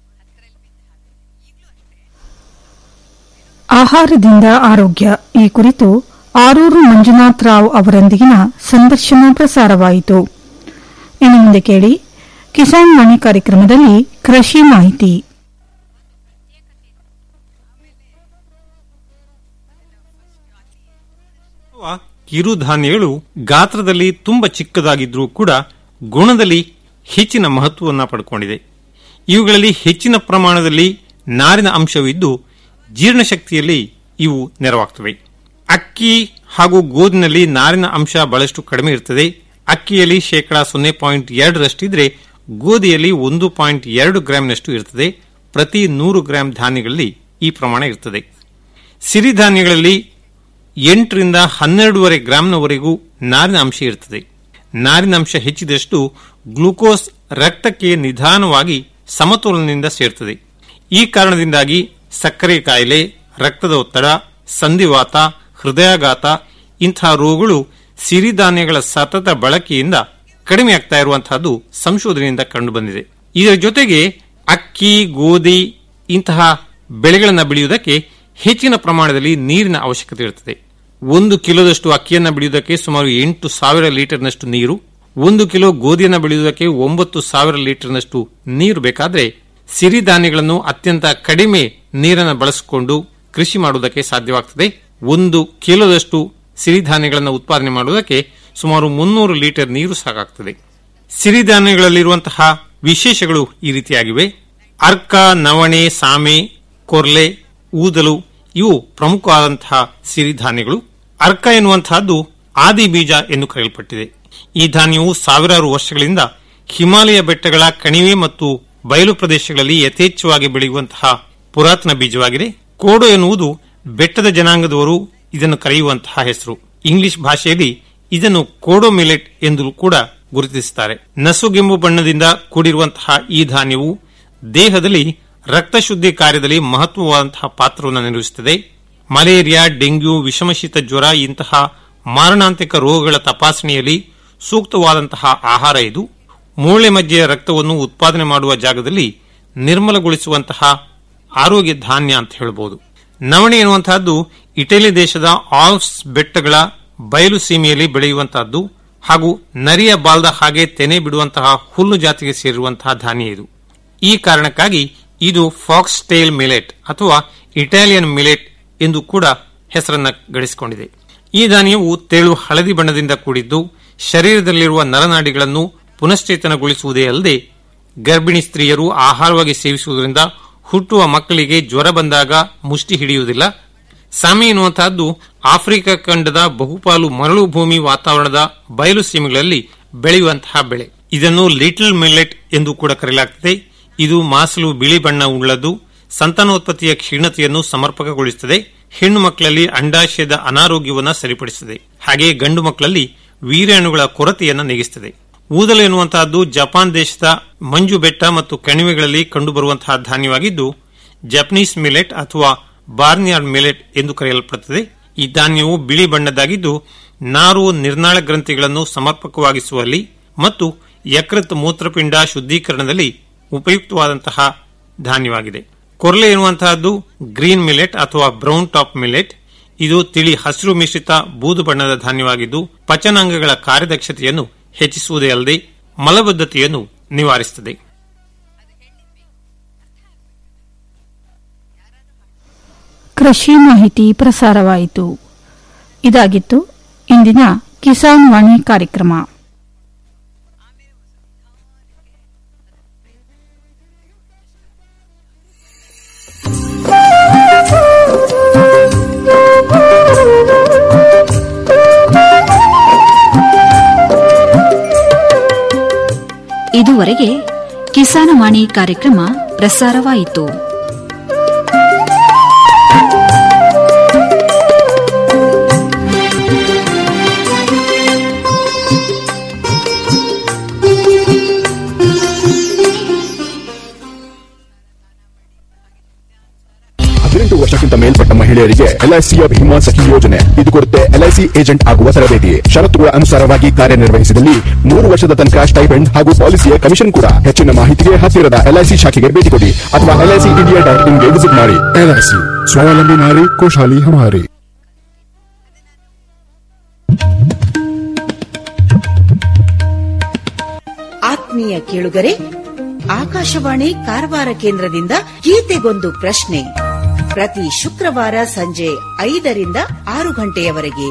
ಆಹಾರದಿಂದ ಆರೋಗ್ಯ ಈ ಕುರಿತು ಆರೂರು ಮಂಜುನಾಥ್ ರಾವ್ ಅವರೊಂದಿಗಿನ ಸಂದರ್ಶನ ಪ್ರಸಾರವಾಯಿತು ಇನ್ನು ಮುಂದೆ ಕೇಳಿ ಕಿಸಾನ್ ವಾಣಿ ಕಾರ್ಯಕ್ರಮದಲ್ಲಿ ಕೃಷಿ ಮಾಹಿತಿ ಕಿರುಧಾನ್ಯಗಳು ಗಾತ್ರದಲ್ಲಿ ತುಂಬಾ ಚಿಕ್ಕದಾಗಿದ್ರೂ ಕೂಡ ಗುಣದಲ್ಲಿ ಹೆಚ್ಚಿನ ಮಹತ್ವವನ್ನು ಪಡ್ಕೊಂಡಿದೆ ಇವುಗಳಲ್ಲಿ ಹೆಚ್ಚಿನ ಪ್ರಮಾಣದಲ್ಲಿ ನಾರಿನ ಅಂಶವಿದ್ದು ಜೀರ್ಣಶಕ್ತಿಯಲ್ಲಿ ಇವು ನೆರವಾಗ್ತವೆ ಅಕ್ಕಿ ಹಾಗೂ ಗೋಧಿನಲ್ಲಿ ನಾರಿನ ಅಂಶ ಬಹಳಷ್ಟು ಕಡಿಮೆ ಇರುತ್ತದೆ ಅಕ್ಕಿಯಲ್ಲಿ ಶೇಕಡಾ ಸೊನ್ನೆ ಪಾಯಿಂಟ್ ಎರಡರಷ್ಟಿದ್ರೆ ಗೋಧಿಯಲ್ಲಿ ಒಂದು ಪಾಯಿಂಟ್ ಎರಡು ಗ್ರಾಂನಷ್ಟು ಇರುತ್ತದೆ ಪ್ರತಿ ನೂರು ಗ್ರಾಂ ಧಾನ್ಯಗಳಲ್ಲಿ ಈ ಪ್ರಮಾಣ ಇರುತ್ತದೆ ಸಿರಿಧಾನ್ಯಗಳಲ್ಲಿ ಎಂಟರಿಂದ ಹನ್ನೆರಡೂವರೆ ಗ್ರಾಂನವರೆಗೂ ನಾರಿನ ಅಂಶ ಇರುತ್ತದೆ ನಾರಿನ ಅಂಶ ಹೆಚ್ಚಿದಷ್ಟು ಗ್ಲೂಕೋಸ್ ರಕ್ತಕ್ಕೆ ನಿಧಾನವಾಗಿ ಸಮತೋಲನದಿಂದ ಸೇರ್ತದೆ ಈ ಕಾರಣದಿಂದಾಗಿ ಸಕ್ಕರೆ ಕಾಯಿಲೆ ರಕ್ತದ ಒತ್ತಡ ಸಂಧಿವಾತ ಹೃದಯಾಘಾತ ಇಂತಹ ರೋಗಗಳು ಸಿರಿಧಾನ್ಯಗಳ ಸತತ ಬಳಕೆಯಿಂದ ಕಡಿಮೆ ಆಗ್ತಾ ಇರುವಂತಹದ್ದು ಸಂಶೋಧನೆಯಿಂದ ಕಂಡುಬಂದಿದೆ ಇದರ ಜೊತೆಗೆ ಅಕ್ಕಿ ಗೋಧಿ ಇಂತಹ ಬೆಳೆಗಳನ್ನು ಬೆಳೆಯುವುದಕ್ಕೆ ಹೆಚ್ಚಿನ ಪ್ರಮಾಣದಲ್ಲಿ ನೀರಿನ ಅವಶ್ಯಕತೆ ಇರುತ್ತದೆ ಒಂದು ಕಿಲೋದಷ್ಟು ಅಕ್ಕಿಯನ್ನು ಬೆಳೆಯುವುದಕ್ಕೆ ಸುಮಾರು ಎಂಟು ಸಾವಿರ ಲೀಟರ್ನಷ್ಟು ನೀರು ಒಂದು ಕಿಲೋ ಗೋಧಿಯನ್ನು ಬೆಳೆಯುವುದಕ್ಕೆ ಒಂಬತ್ತು ಸಾವಿರ ಲೀಟರ್ನಷ್ಟು ನೀರು ಬೇಕಾದ್ರೆ ಸಿರಿಧಾನ್ಯಗಳನ್ನು ಅತ್ಯಂತ ಕಡಿಮೆ ನೀರನ್ನು ಬಳಸಿಕೊಂಡು ಕೃಷಿ ಮಾಡುವುದಕ್ಕೆ ಸಾಧ್ಯವಾಗ್ತದೆ ಒಂದು ಕಿಲೋದಷ್ಟು ಸಿರಿಧಾನ್ಯಗಳನ್ನು ಉತ್ಪಾದನೆ ಮಾಡುವುದಕ್ಕೆ ಸುಮಾರು ಮುನ್ನೂರು ಲೀಟರ್ ನೀರು ಸಾಕಾಗ್ತದೆ ಸಿರಿಧಾನ್ಯಗಳಲ್ಲಿರುವಂತಹ ವಿಶೇಷಗಳು ಈ ರೀತಿಯಾಗಿವೆ ಅರ್ಕ ನವಣೆ ಸಾಮೆ ಕೊರ್ಲೆ ಊದಲು ಇವು ಪ್ರಮುಖವಾದಂತಹ ಸಿರಿಧಾನ್ಯಗಳು ಅರ್ಕ ಎನ್ನುವಂತಹದ್ದು ಆದಿ ಬೀಜ ಎಂದು ಕರೆಯಲ್ಪಟ್ಟಿದೆ ಈ ಧಾನ್ಯವು ಸಾವಿರಾರು ವರ್ಷಗಳಿಂದ ಹಿಮಾಲಯ ಬೆಟ್ಟಗಳ ಕಣಿವೆ ಮತ್ತು ಬಯಲು ಪ್ರದೇಶಗಳಲ್ಲಿ ಯಥೇಚ್ಛವಾಗಿ ಬೆಳೆಯುವಂತಹ ಪುರಾತನ ಬೀಜವಾಗಿದೆ ಕೋಡೋ ಎನ್ನುವುದು ಬೆಟ್ಟದ ಜನಾಂಗದವರು ಇದನ್ನು ಕರೆಯುವಂತಹ ಹೆಸರು ಇಂಗ್ಲಿಷ್ ಭಾಷೆಯಲ್ಲಿ ಇದನ್ನು ಕೋಡೋ ಮಿಲೆಟ್ ಎಂದು ಕೂಡ ಗುರುತಿಸುತ್ತಾರೆ ನಸುಗೆಂಬು ಬಣ್ಣದಿಂದ ಕೂಡಿರುವಂತಹ ಈ ಧಾನ್ಯವು ದೇಹದಲ್ಲಿ ರಕ್ತ ಶುದ್ಧಿ ಕಾರ್ಯದಲ್ಲಿ ಮಹತ್ವವಾದಂತಹ ಪಾತ್ರವನ್ನು ನಿರ್ವಹಿಸುತ್ತದೆ ಮಲೇರಿಯಾ ಡೆಂಗ್ಯೂ ವಿಷಮಶೀತ ಜ್ವರ ಇಂತಹ ಮಾರಣಾಂತಿಕ ರೋಗಗಳ ತಪಾಸಣೆಯಲ್ಲಿ ಸೂಕ್ತವಾದಂತಹ ಆಹಾರ ಇದು ಮೂಳೆ ಮಜ್ಜೆಯ ರಕ್ತವನ್ನು ಉತ್ಪಾದನೆ ಮಾಡುವ ಜಾಗದಲ್ಲಿ ನಿರ್ಮಲಗೊಳಿಸುವಂತಹ ಆರೋಗ್ಯ ಧಾನ್ಯ ಅಂತ ಹೇಳಬಹುದು ನವಣೆ ಎನ್ನುವಂತಹದ್ದು ಇಟಲಿ ದೇಶದ ಆಲ್ಪ್ಸ್ ಬೆಟ್ಟಗಳ ಬಯಲು ಸೀಮೆಯಲ್ಲಿ ಬೆಳೆಯುವಂತಹದ್ದು ಹಾಗೂ ನರಿಯ ಬಾಲ್ದ ಹಾಗೆ ತೆನೆ ಬಿಡುವಂತಹ ಹುಲ್ಲು ಜಾತಿಗೆ ಸೇರಿರುವಂತಹ ಧಾನ್ಯ ಇದು ಈ ಕಾರಣಕ್ಕಾಗಿ ಇದು ಫಾಕ್ಸ್ ಟೇಲ್ ಮಿಲೆಟ್ ಅಥವಾ ಇಟಾಲಿಯನ್ ಮಿಲೆಟ್ ಎಂದು ಕೂಡ ಹೆಸರನ್ನ ಗಳಿಸಿಕೊಂಡಿದೆ ಈ ಧಾನ್ಯವು ತೆಳು ಹಳದಿ ಬಣ್ಣದಿಂದ ಕೂಡಿದ್ದು ಶರೀರದಲ್ಲಿರುವ ನರನಾಡಿಗಳನ್ನು ಪುನಶ್ಚೇತನಗೊಳಿಸುವುದೇ ಅಲ್ಲದೆ ಗರ್ಭಿಣಿ ಸ್ತ್ರೀಯರು ಆಹಾರವಾಗಿ ಸೇವಿಸುವುದರಿಂದ ಹುಟ್ಟುವ ಮಕ್ಕಳಿಗೆ ಜ್ವರ ಬಂದಾಗ ಮುಷ್ಟಿ ಹಿಡಿಯುವುದಿಲ್ಲ ಸಾಮಿ ಎನ್ನುವಂತಹದ್ದು ಆಫ್ರಿಕಾ ಖಂಡದ ಬಹುಪಾಲು ಮರಳು ಭೂಮಿ ವಾತಾವರಣದ ಬಯಲು ಸೀಮೆಗಳಲ್ಲಿ ಬೆಳೆಯುವಂತಹ ಬೆಳೆ ಇದನ್ನು ಲಿಟಲ್ ಮಿಲೆಟ್ ಎಂದು ಕೂಡ ಕರೆಯಲಾಗುತ್ತದೆ ಇದು ಮಾಸಲು ಬಿಳಿ ಬಣ್ಣ ಉಳ್ಳದ್ದು ಸಂತಾನೋತ್ಪತ್ತಿಯ ಕ್ಷೀಣತೆಯನ್ನು ಸಮರ್ಪಕಗೊಳಿಸುತ್ತದೆ ಹೆಣ್ಣು ಮಕ್ಕಳಲ್ಲಿ ಅಂಡಾಶಯದ ಅನಾರೋಗ್ಯವನ್ನು ಸರಿಪಡಿಸುತ್ತದೆ ಹಾಗೆಯೇ ಗಂಡು ಮಕ್ಕಳಲ್ಲಿ ವೀರ್ಯಾಣುಗಳ ಕೊರತೆಯನ್ನು ನೀಗಿಸುತ್ತದೆ ಊದಲು ಎನ್ನುವಂತಹದ್ದು ಜಪಾನ್ ದೇಶದ ಮಂಜು ಬೆಟ್ಟ ಮತ್ತು ಕಣಿವೆಗಳಲ್ಲಿ ಕಂಡುಬರುವಂತಹ ಧಾನ್ಯವಾಗಿದ್ದು ಜಪನೀಸ್ ಮಿಲೆಟ್ ಅಥವಾ ಬಾರ್ನಿಯಾರ್ಡ್ ಮಿಲೆಟ್ ಎಂದು ಕರೆಯಲ್ಪಡುತ್ತದೆ ಈ ಧಾನ್ಯವು ಬಿಳಿ ಬಣ್ಣದ್ದಾಗಿದ್ದು ನಾರು ನಿರ್ನಾಳ ಗ್ರಂಥಿಗಳನ್ನು ಸಮರ್ಪಕವಾಗಿಸುವಲ್ಲಿ ಮತ್ತು ಯಕೃತ್ ಮೂತ್ರಪಿಂಡ ಶುದ್ಧೀಕರಣದಲ್ಲಿ ಉಪಯುಕ್ತವಾದಂತಹ ಧಾನ್ಯವಾಗಿದೆ ಕೊರ್ಲೆ ಎನ್ನುವಂತಹದ್ದು ಗ್ರೀನ್ ಮಿಲೆಟ್ ಅಥವಾ ಬ್ರೌನ್ ಟಾಪ್ ಮಿಲೆಟ್ ಇದು ತಿಳಿ ಹಸಿರು ಮಿಶ್ರಿತ ಬೂದು ಬಣ್ಣದ ಧಾನ್ಯವಾಗಿದ್ದು ಪಚನಾಂಗಗಳ ಕಾರ್ಯದಕ್ಷತೆಯನ್ನು ಹೆಚ್ಚಿಸುವುದೇ ಅಲ್ಲದೆ ಮಲಬದ್ಧತೆಯನ್ನು ನಿವಾರಿಸುತ್ತದೆ ಕೃಷಿ ಮಾಹಿತಿ ಪ್ರಸಾರವಾಯಿತು ಇದಾಗಿತ್ತು ಇಂದಿನ ಕಿಸಾನ್ ವಾಣಿ ಕಾರ್ಯಕ್ರಮ ಇದುವರೆಗೆ ಕಿಸಾನವಾಣಿ ಕಾರ್ಯಕ್ರಮ ಪ್ರಸಾರವಾಯಿತು ಹದಿನೆಂಟು ವರ್ಷಕ್ಕಿಂತ ಮೇಲ್ಪಟ್ಟ ಮಹಿಳೆಯರಿಗೆ ಎಲ್ಐಸಿಯ ಭೀಮಾ ಸಖಿ ಯೋಜನೆ ಇದು ಕೊಡುತ್ತೆ ಎಲ್ಐಸಿ ಏಜೆಂಟ್ ಆಗುವ ತರಬೇತಿ ಷರತ್ತುಗಳ ಅನುಸಾರವಾಗಿ ಕಾರ್ಯನಿರ್ವಹಿಸಿದಲ್ಲಿ ಮೂರು ವರ್ಷದ ತನಕ ಸ್ಟೈಪೆಂಡ್ ಹಾಗೂ ಪಾಲಿಸಿಯ ಕಮಿಷನ್ ಕೂಡ ಹೆಚ್ಚಿನ ಮಾಹಿತಿಗೆ ಹತ್ತಿರದ ಎಲ್ಐಸಿ ಶಾಖೆಗೆ ಭೇಟಿ ಕೊಡಿ ಅಥವಾ ಎಲ್ಐಸಿ ಇಂಡಿಯಾ ಡಾಟ್ ಇನ್ಗೆ ವಿಸಿಟ್ ಮಾಡಿ ಎಲ್ಐಸಿ ಸ್ವಾವಲಂಬಿ ನಾರಿ ಖುಷಾಲಿ ಹಮಾರಿ ಆತ್ಮೀಯ ಕೇಳುಗರೆ ಆಕಾಶವಾಣಿ ಕಾರವಾರ ಕೇಂದ್ರದಿಂದ ಗೀತೆಗೊಂದು ಪ್ರಶ್ನೆ ಪ್ರತಿ ಶುಕ್ರವಾರ ಸಂಜೆ ಐದರಿಂದ ಆರು ಗಂಟೆಯವರೆಗೆ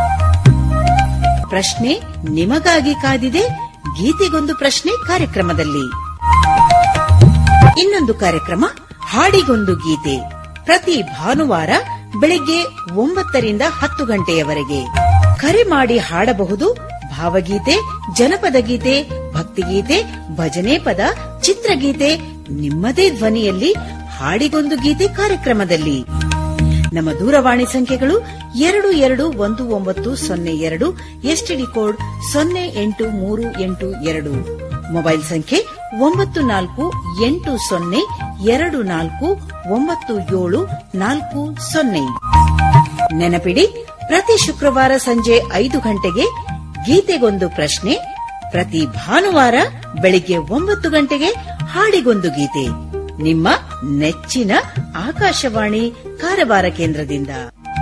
ಪ್ರಶ್ನೆ ನಿಮಗಾಗಿ ಕಾದಿದೆ ಗೀತೆಗೊಂದು ಪ್ರಶ್ನೆ ಕಾರ್ಯಕ್ರಮದಲ್ಲಿ ಇನ್ನೊಂದು ಕಾರ್ಯಕ್ರಮ ಹಾಡಿಗೊಂದು ಗೀತೆ ಪ್ರತಿ ಭಾನುವಾರ ಬೆಳಿಗ್ಗೆ ಒಂಬತ್ತರಿಂದ ಹತ್ತು ಗಂಟೆಯವರೆಗೆ ಕರೆ ಮಾಡಿ ಹಾಡಬಹುದು ಭಾವಗೀತೆ ಜನಪದ ಗೀತೆ ಭಕ್ತಿಗೀತೆ ಭಜನೆ ಪದ ಚಿತ್ರಗೀತೆ ನಿಮ್ಮದೇ ಧ್ವನಿಯಲ್ಲಿ ಹಾಡಿಗೊಂದು ಗೀತೆ ಕಾರ್ಯಕ್ರಮದಲ್ಲಿ ನಮ್ಮ ದೂರವಾಣಿ ಸಂಖ್ಯೆಗಳು ಎರಡು ಎರಡು ಒಂದು ಒಂಬತ್ತು ಸೊನ್ನೆ ಎರಡು ಎಸ್ಟಿಡಿ ಕೋಡ್ ಸೊನ್ನೆ ಎಂಟು ಮೂರು ಎಂಟು ಎರಡು ಮೊಬೈಲ್ ಸಂಖ್ಯೆ ಒಂಬತ್ತು ನಾಲ್ಕು ಎಂಟು ಸೊನ್ನೆ ಎರಡು ನಾಲ್ಕು ಒಂಬತ್ತು ಏಳು ನಾಲ್ಕು ಸೊನ್ನೆ ನೆನಪಿಡಿ ಪ್ರತಿ ಶುಕ್ರವಾರ ಸಂಜೆ ಐದು ಗಂಟೆಗೆ ಗೀತೆಗೊಂದು ಪ್ರಶ್ನೆ ಪ್ರತಿ ಭಾನುವಾರ ಬೆಳಿಗ್ಗೆ ಒಂಬತ್ತು ಗಂಟೆಗೆ ಹಾಡಿಗೊಂದು ಗೀತೆ ನಿಮ್ಮ ನೆಚ್ಚಿನ ಆಕಾಶವಾಣಿ ಕಾರವಾರ ಕೇಂದ್ರದಿಂದ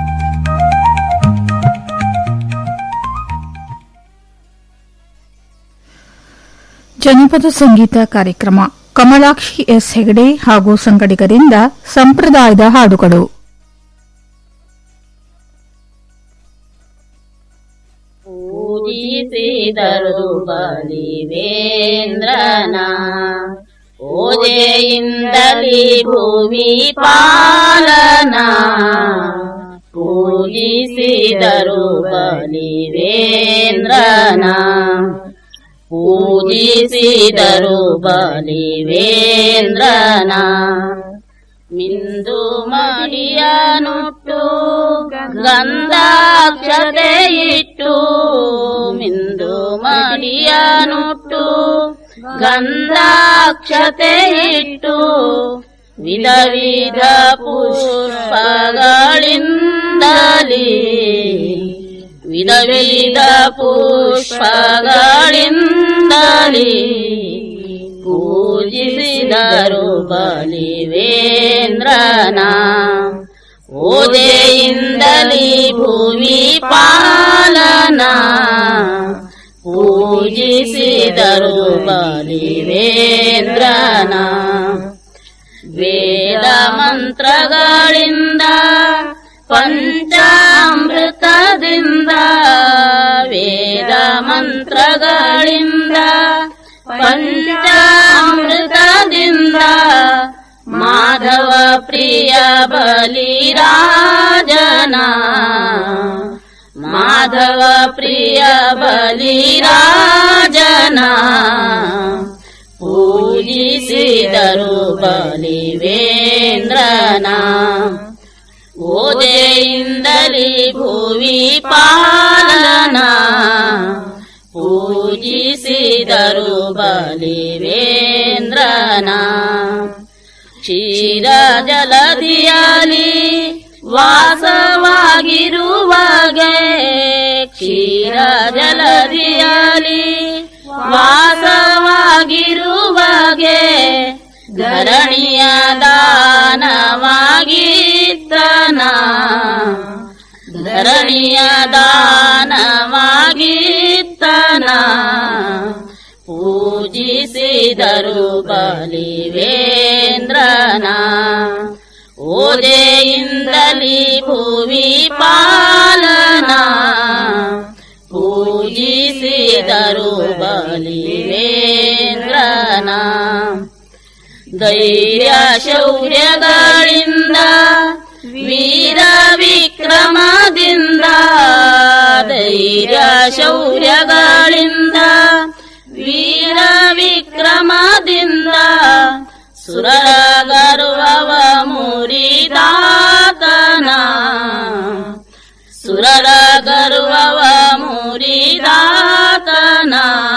ಜನಪದ ಸಂಗೀತ ಕಾರ್ಯಕ್ರಮ ಕಮಲಾಕ್ಷಿ ಎಸ್ ಹೆಗಡೆ ಹಾಗೂ ಸಂಗಡಿಗರಿಂದ ಸಂಪ್ರದಾಯದ ಹಾಡುಗಳು ಪೂಜಿಸಿದರು ಬಲಿವೇಂದ್ರನ ಪೂಜೆಯಿಂದಲೇ ಭೂಮಿ ಪಾಲನ ಪೂಜಿಸಿದರು ಬಲಿವೇಂದ್ರನ ಪೂಜಿಸಿದರು ಬಲಿವೇಂದ್ರನ ಮಿಂದು ಮಡಿಯನುಟ್ಟು ಗಂಧಾಕ್ಷತೆ ಇಟ್ಟು ಮಿಂದು ಮಡಿಯನುಟ್ಟು ಗಂಧಾಕ್ಷತೆ ಇಟ್ಟು ವಿಧ ವಿಧ ಪುಷ್ಪಗಳಿಂದಲೇ ವಿಧ ವಿಧ ಪುಷ್ಪಗಳಿಂದಲೇ ಪೂಜಿಸಿದರು ಬಲಿವೇಂದ್ರನ ಓದೆಯಿಂದಲೇ ಭೂಮಿ ಪಾಲನ ಬಲಿಸಿದರು ಬಲಿವೇಂದ್ರನ ವೇದ ಮಂತ್ರಗಳಿಂದ ಪಂಚಾಮೃತದಿಂದ ವೇದ ಮಂತ್ರಗಳಿಂದ ಪಂಚಾಮೃತದಿಂದ ಮಾಧವ ಪ್ರಿಯ ಬಲಿರಾಜನ ಮಾಧವ ಪ್ರಿಯ ಬಲಿರಾಜನ ಪೂಜಿಸಿದರು ಬಲಿವೇಂದ್ರನ ಓದೆಯಿಂದಲಿ ಭುವಿ ಪಾಲನ ಪೂಜಿಸಿದರು ಬಲಿವೇಂದ್ರನ ಕ್ಷೀರ ಜಲಧಿಯಲಿ ವಾಸವಾಗಿರುವಾಗೆ ಕ್ಷೀರ ಜಲಧಿಯಲಿ ವಾಸವಾಗಿರುವಾಗೆ ಧರಣಿಯ ದಾನವಾಗಿತ್ತನ ಧರಣಿಯ ದಾನವಾಗಿತ್ತನ ಪೂಜಿಸಿದರು ಬಲಿವೇಂದ್ರನ ಓದೆಯಿಂದಲಿ ಭುವಿ ಪಾಲನ ಪೂಜಿಸಿದರು ಬಲಿವೇಂದ್ರನ ಧೈರ್ಯ ಶೌರ್ಯಗಳಿಂದ ವೀರ ವಿಕ್ರಮದಿಂದ ಧೈರ್ಯ ಶೌರ್ಯಗಳಿಂದ ವೀರ ವಿಕ್ರಮದಿಂದ ಸುರರ ಗರ್ವವ ಮುರಿದಾತನ ಸುರರ ಗರ್ವವ ಮುರಿದಾತನ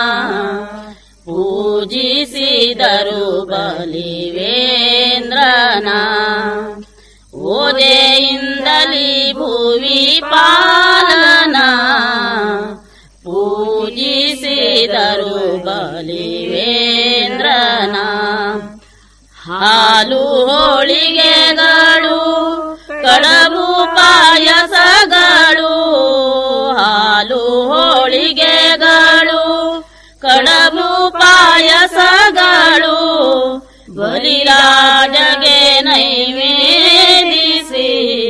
ಪೂಜಿಸಿದರು ಬಲಿವೇಂದ್ರನ ಓದೆಯಿಂದಲಿ ಭುವಿ ಪಾಲನ ಪೂಜಿಸಿದರು ಬಲಿವೇಂದ್ರನ ಹಾಲು ಹೋಳಿಗೆಗಳು ಕಡಬು ಪಾಯಸಗಳು ಹಾಲು ಹೋಳಿಗೆಗಳು ಕಡಬು ಪಾಯಸಗಳು ಬಲಿರಾಜಗೆ ನೈವೇದಿಸಿ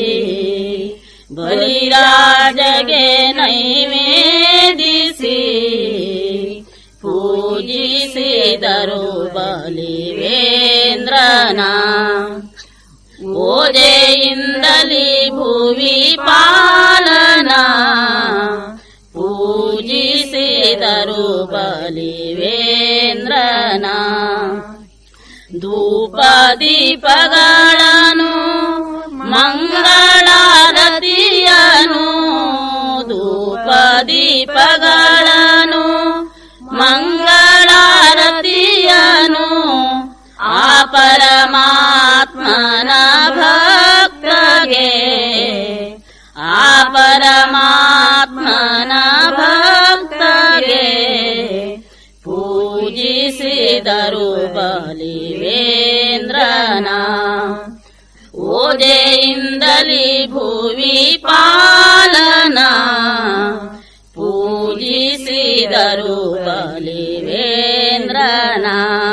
ಬಲಿರಾಜಗೆ ನೈವೇದಿಸಿ ಪೂಜಿಸಿದರು ಬಲಿವೇಂದ್ರನ ಓದೆಯಿಂದಲಿ ಭುವಿ ಪಾಲನ ಪೂಜಿಸಿದರು ಬಲಿವೇಂದ್ರನ ಧೂಪ ದೀಪಗಳನ್ನು ಮಂಗಳಾರತಿಯನು ಧೂಪ ದೀಪಗಳನ್ನು ಮಂಗಳಾರತಿಯನು ಆ ಪರಮಾತ್ಮನ ಭಕ್ತಗೆ ಆ ಪರಮಾತ್ಮನ ಭಕ್ತಗೆ ಪೂಜಿಸಿದರು ಬಲಿವೇಂದ್ರನ ಓದೆಯಿಂದಲಿ ಭುವಿ ಪಾಲನ ಪೂಜಿಸಿದರು ಬಲಿವೇಂದ್ರನ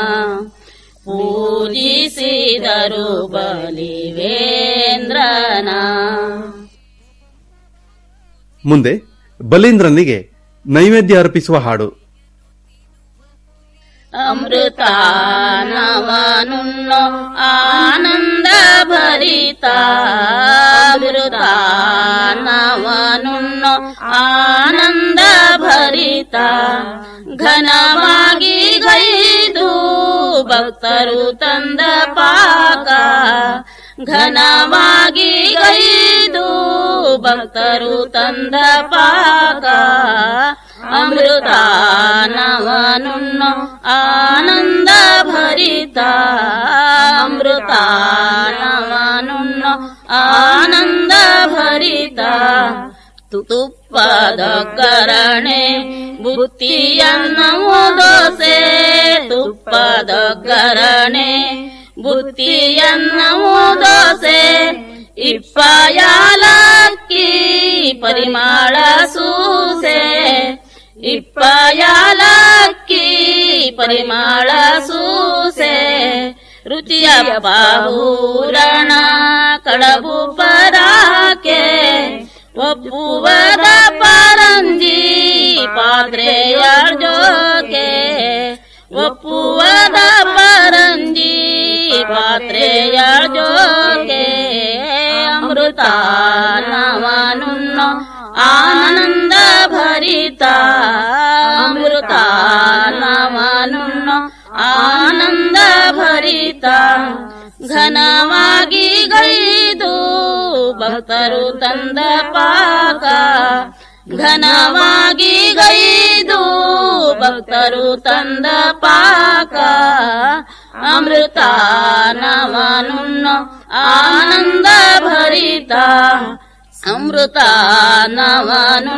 ಪೂಜಿಸಿದರು ಬಲಿವೇಂದ್ರನ ಮುಂದೆ ಬಲೀಂದ್ರನಿಗೆ ನೈವೇದ್ಯ ಅರ್ಪಿಸುವ ಹಾಡು ಅಮೃತಾನವನುಣ್ಣೋ ಆನಂದ ಭರಿತ ಅಮೃತಾನವನುಣ್ಣೋ ಆನಂದ ಭರಿತ ಘನವಾಗಿ ಗೈದು ಭಕ್ತರು ತಂದ ಪಾಕ ಘನವಾಗಿ ಗೈದು ಭಕ್ತರು ತಂದ ಪಾಕ ಅಮೃತಾನವನುಣ್ಣೋ ಆನಂದ ಭರಿತ ಅಮೃತಾನವನುಣ್ಣೋ ಆನಂದ ಭರಿತ ತುಪ್ಪದ ಕರಣೆ ಬುತ್ತಿಯನ್ನು ದೋಸೆ ತುಪ್ಪದ ಕರಣೆ ಬುತ್ತಿಯನ್ನು ದೋಸೆ ಇಪ್ಪಯಾಲಕ್ಕಿ ಪರಿಮಾಳ ಸೂಸೆ ಇಪ್ಪಯಾಲಕ್ಕಿ ಪರಿಮಳ ಸೂಸೆ ರುಚಿಯ ಬಾಹೂರಣ ಕಡಬು ಪರಾಕೆ ಒಪ್ಪುವದ ಪರಂಜಿ ಪಾತ್ರೆಯ ಜೋಕೆ ಒಪ್ಪುವದ ಪರಂಜಿ ಪಾತ್ರೆಯ ಜೋಕೆ ಅಮೃತ ನವನುನ್ನ ಆನಂದ ಭರಿತ ಅಮೃತ ನವನುನ್ನ ಆನಂದ ಭರಿತ ಘನವಾಗಿ ಗೈದು ಭಕ್ತರು ತಂದ ಪಾಕ ಘನವಾಗಿ ಗೈದು ಭಕ್ತರು ತಂದ ಪಾಕ ಅಮೃತ ನವನುನ್ನ ಆನಂದ ಭರಿತ ಅಮೃತ ನವನು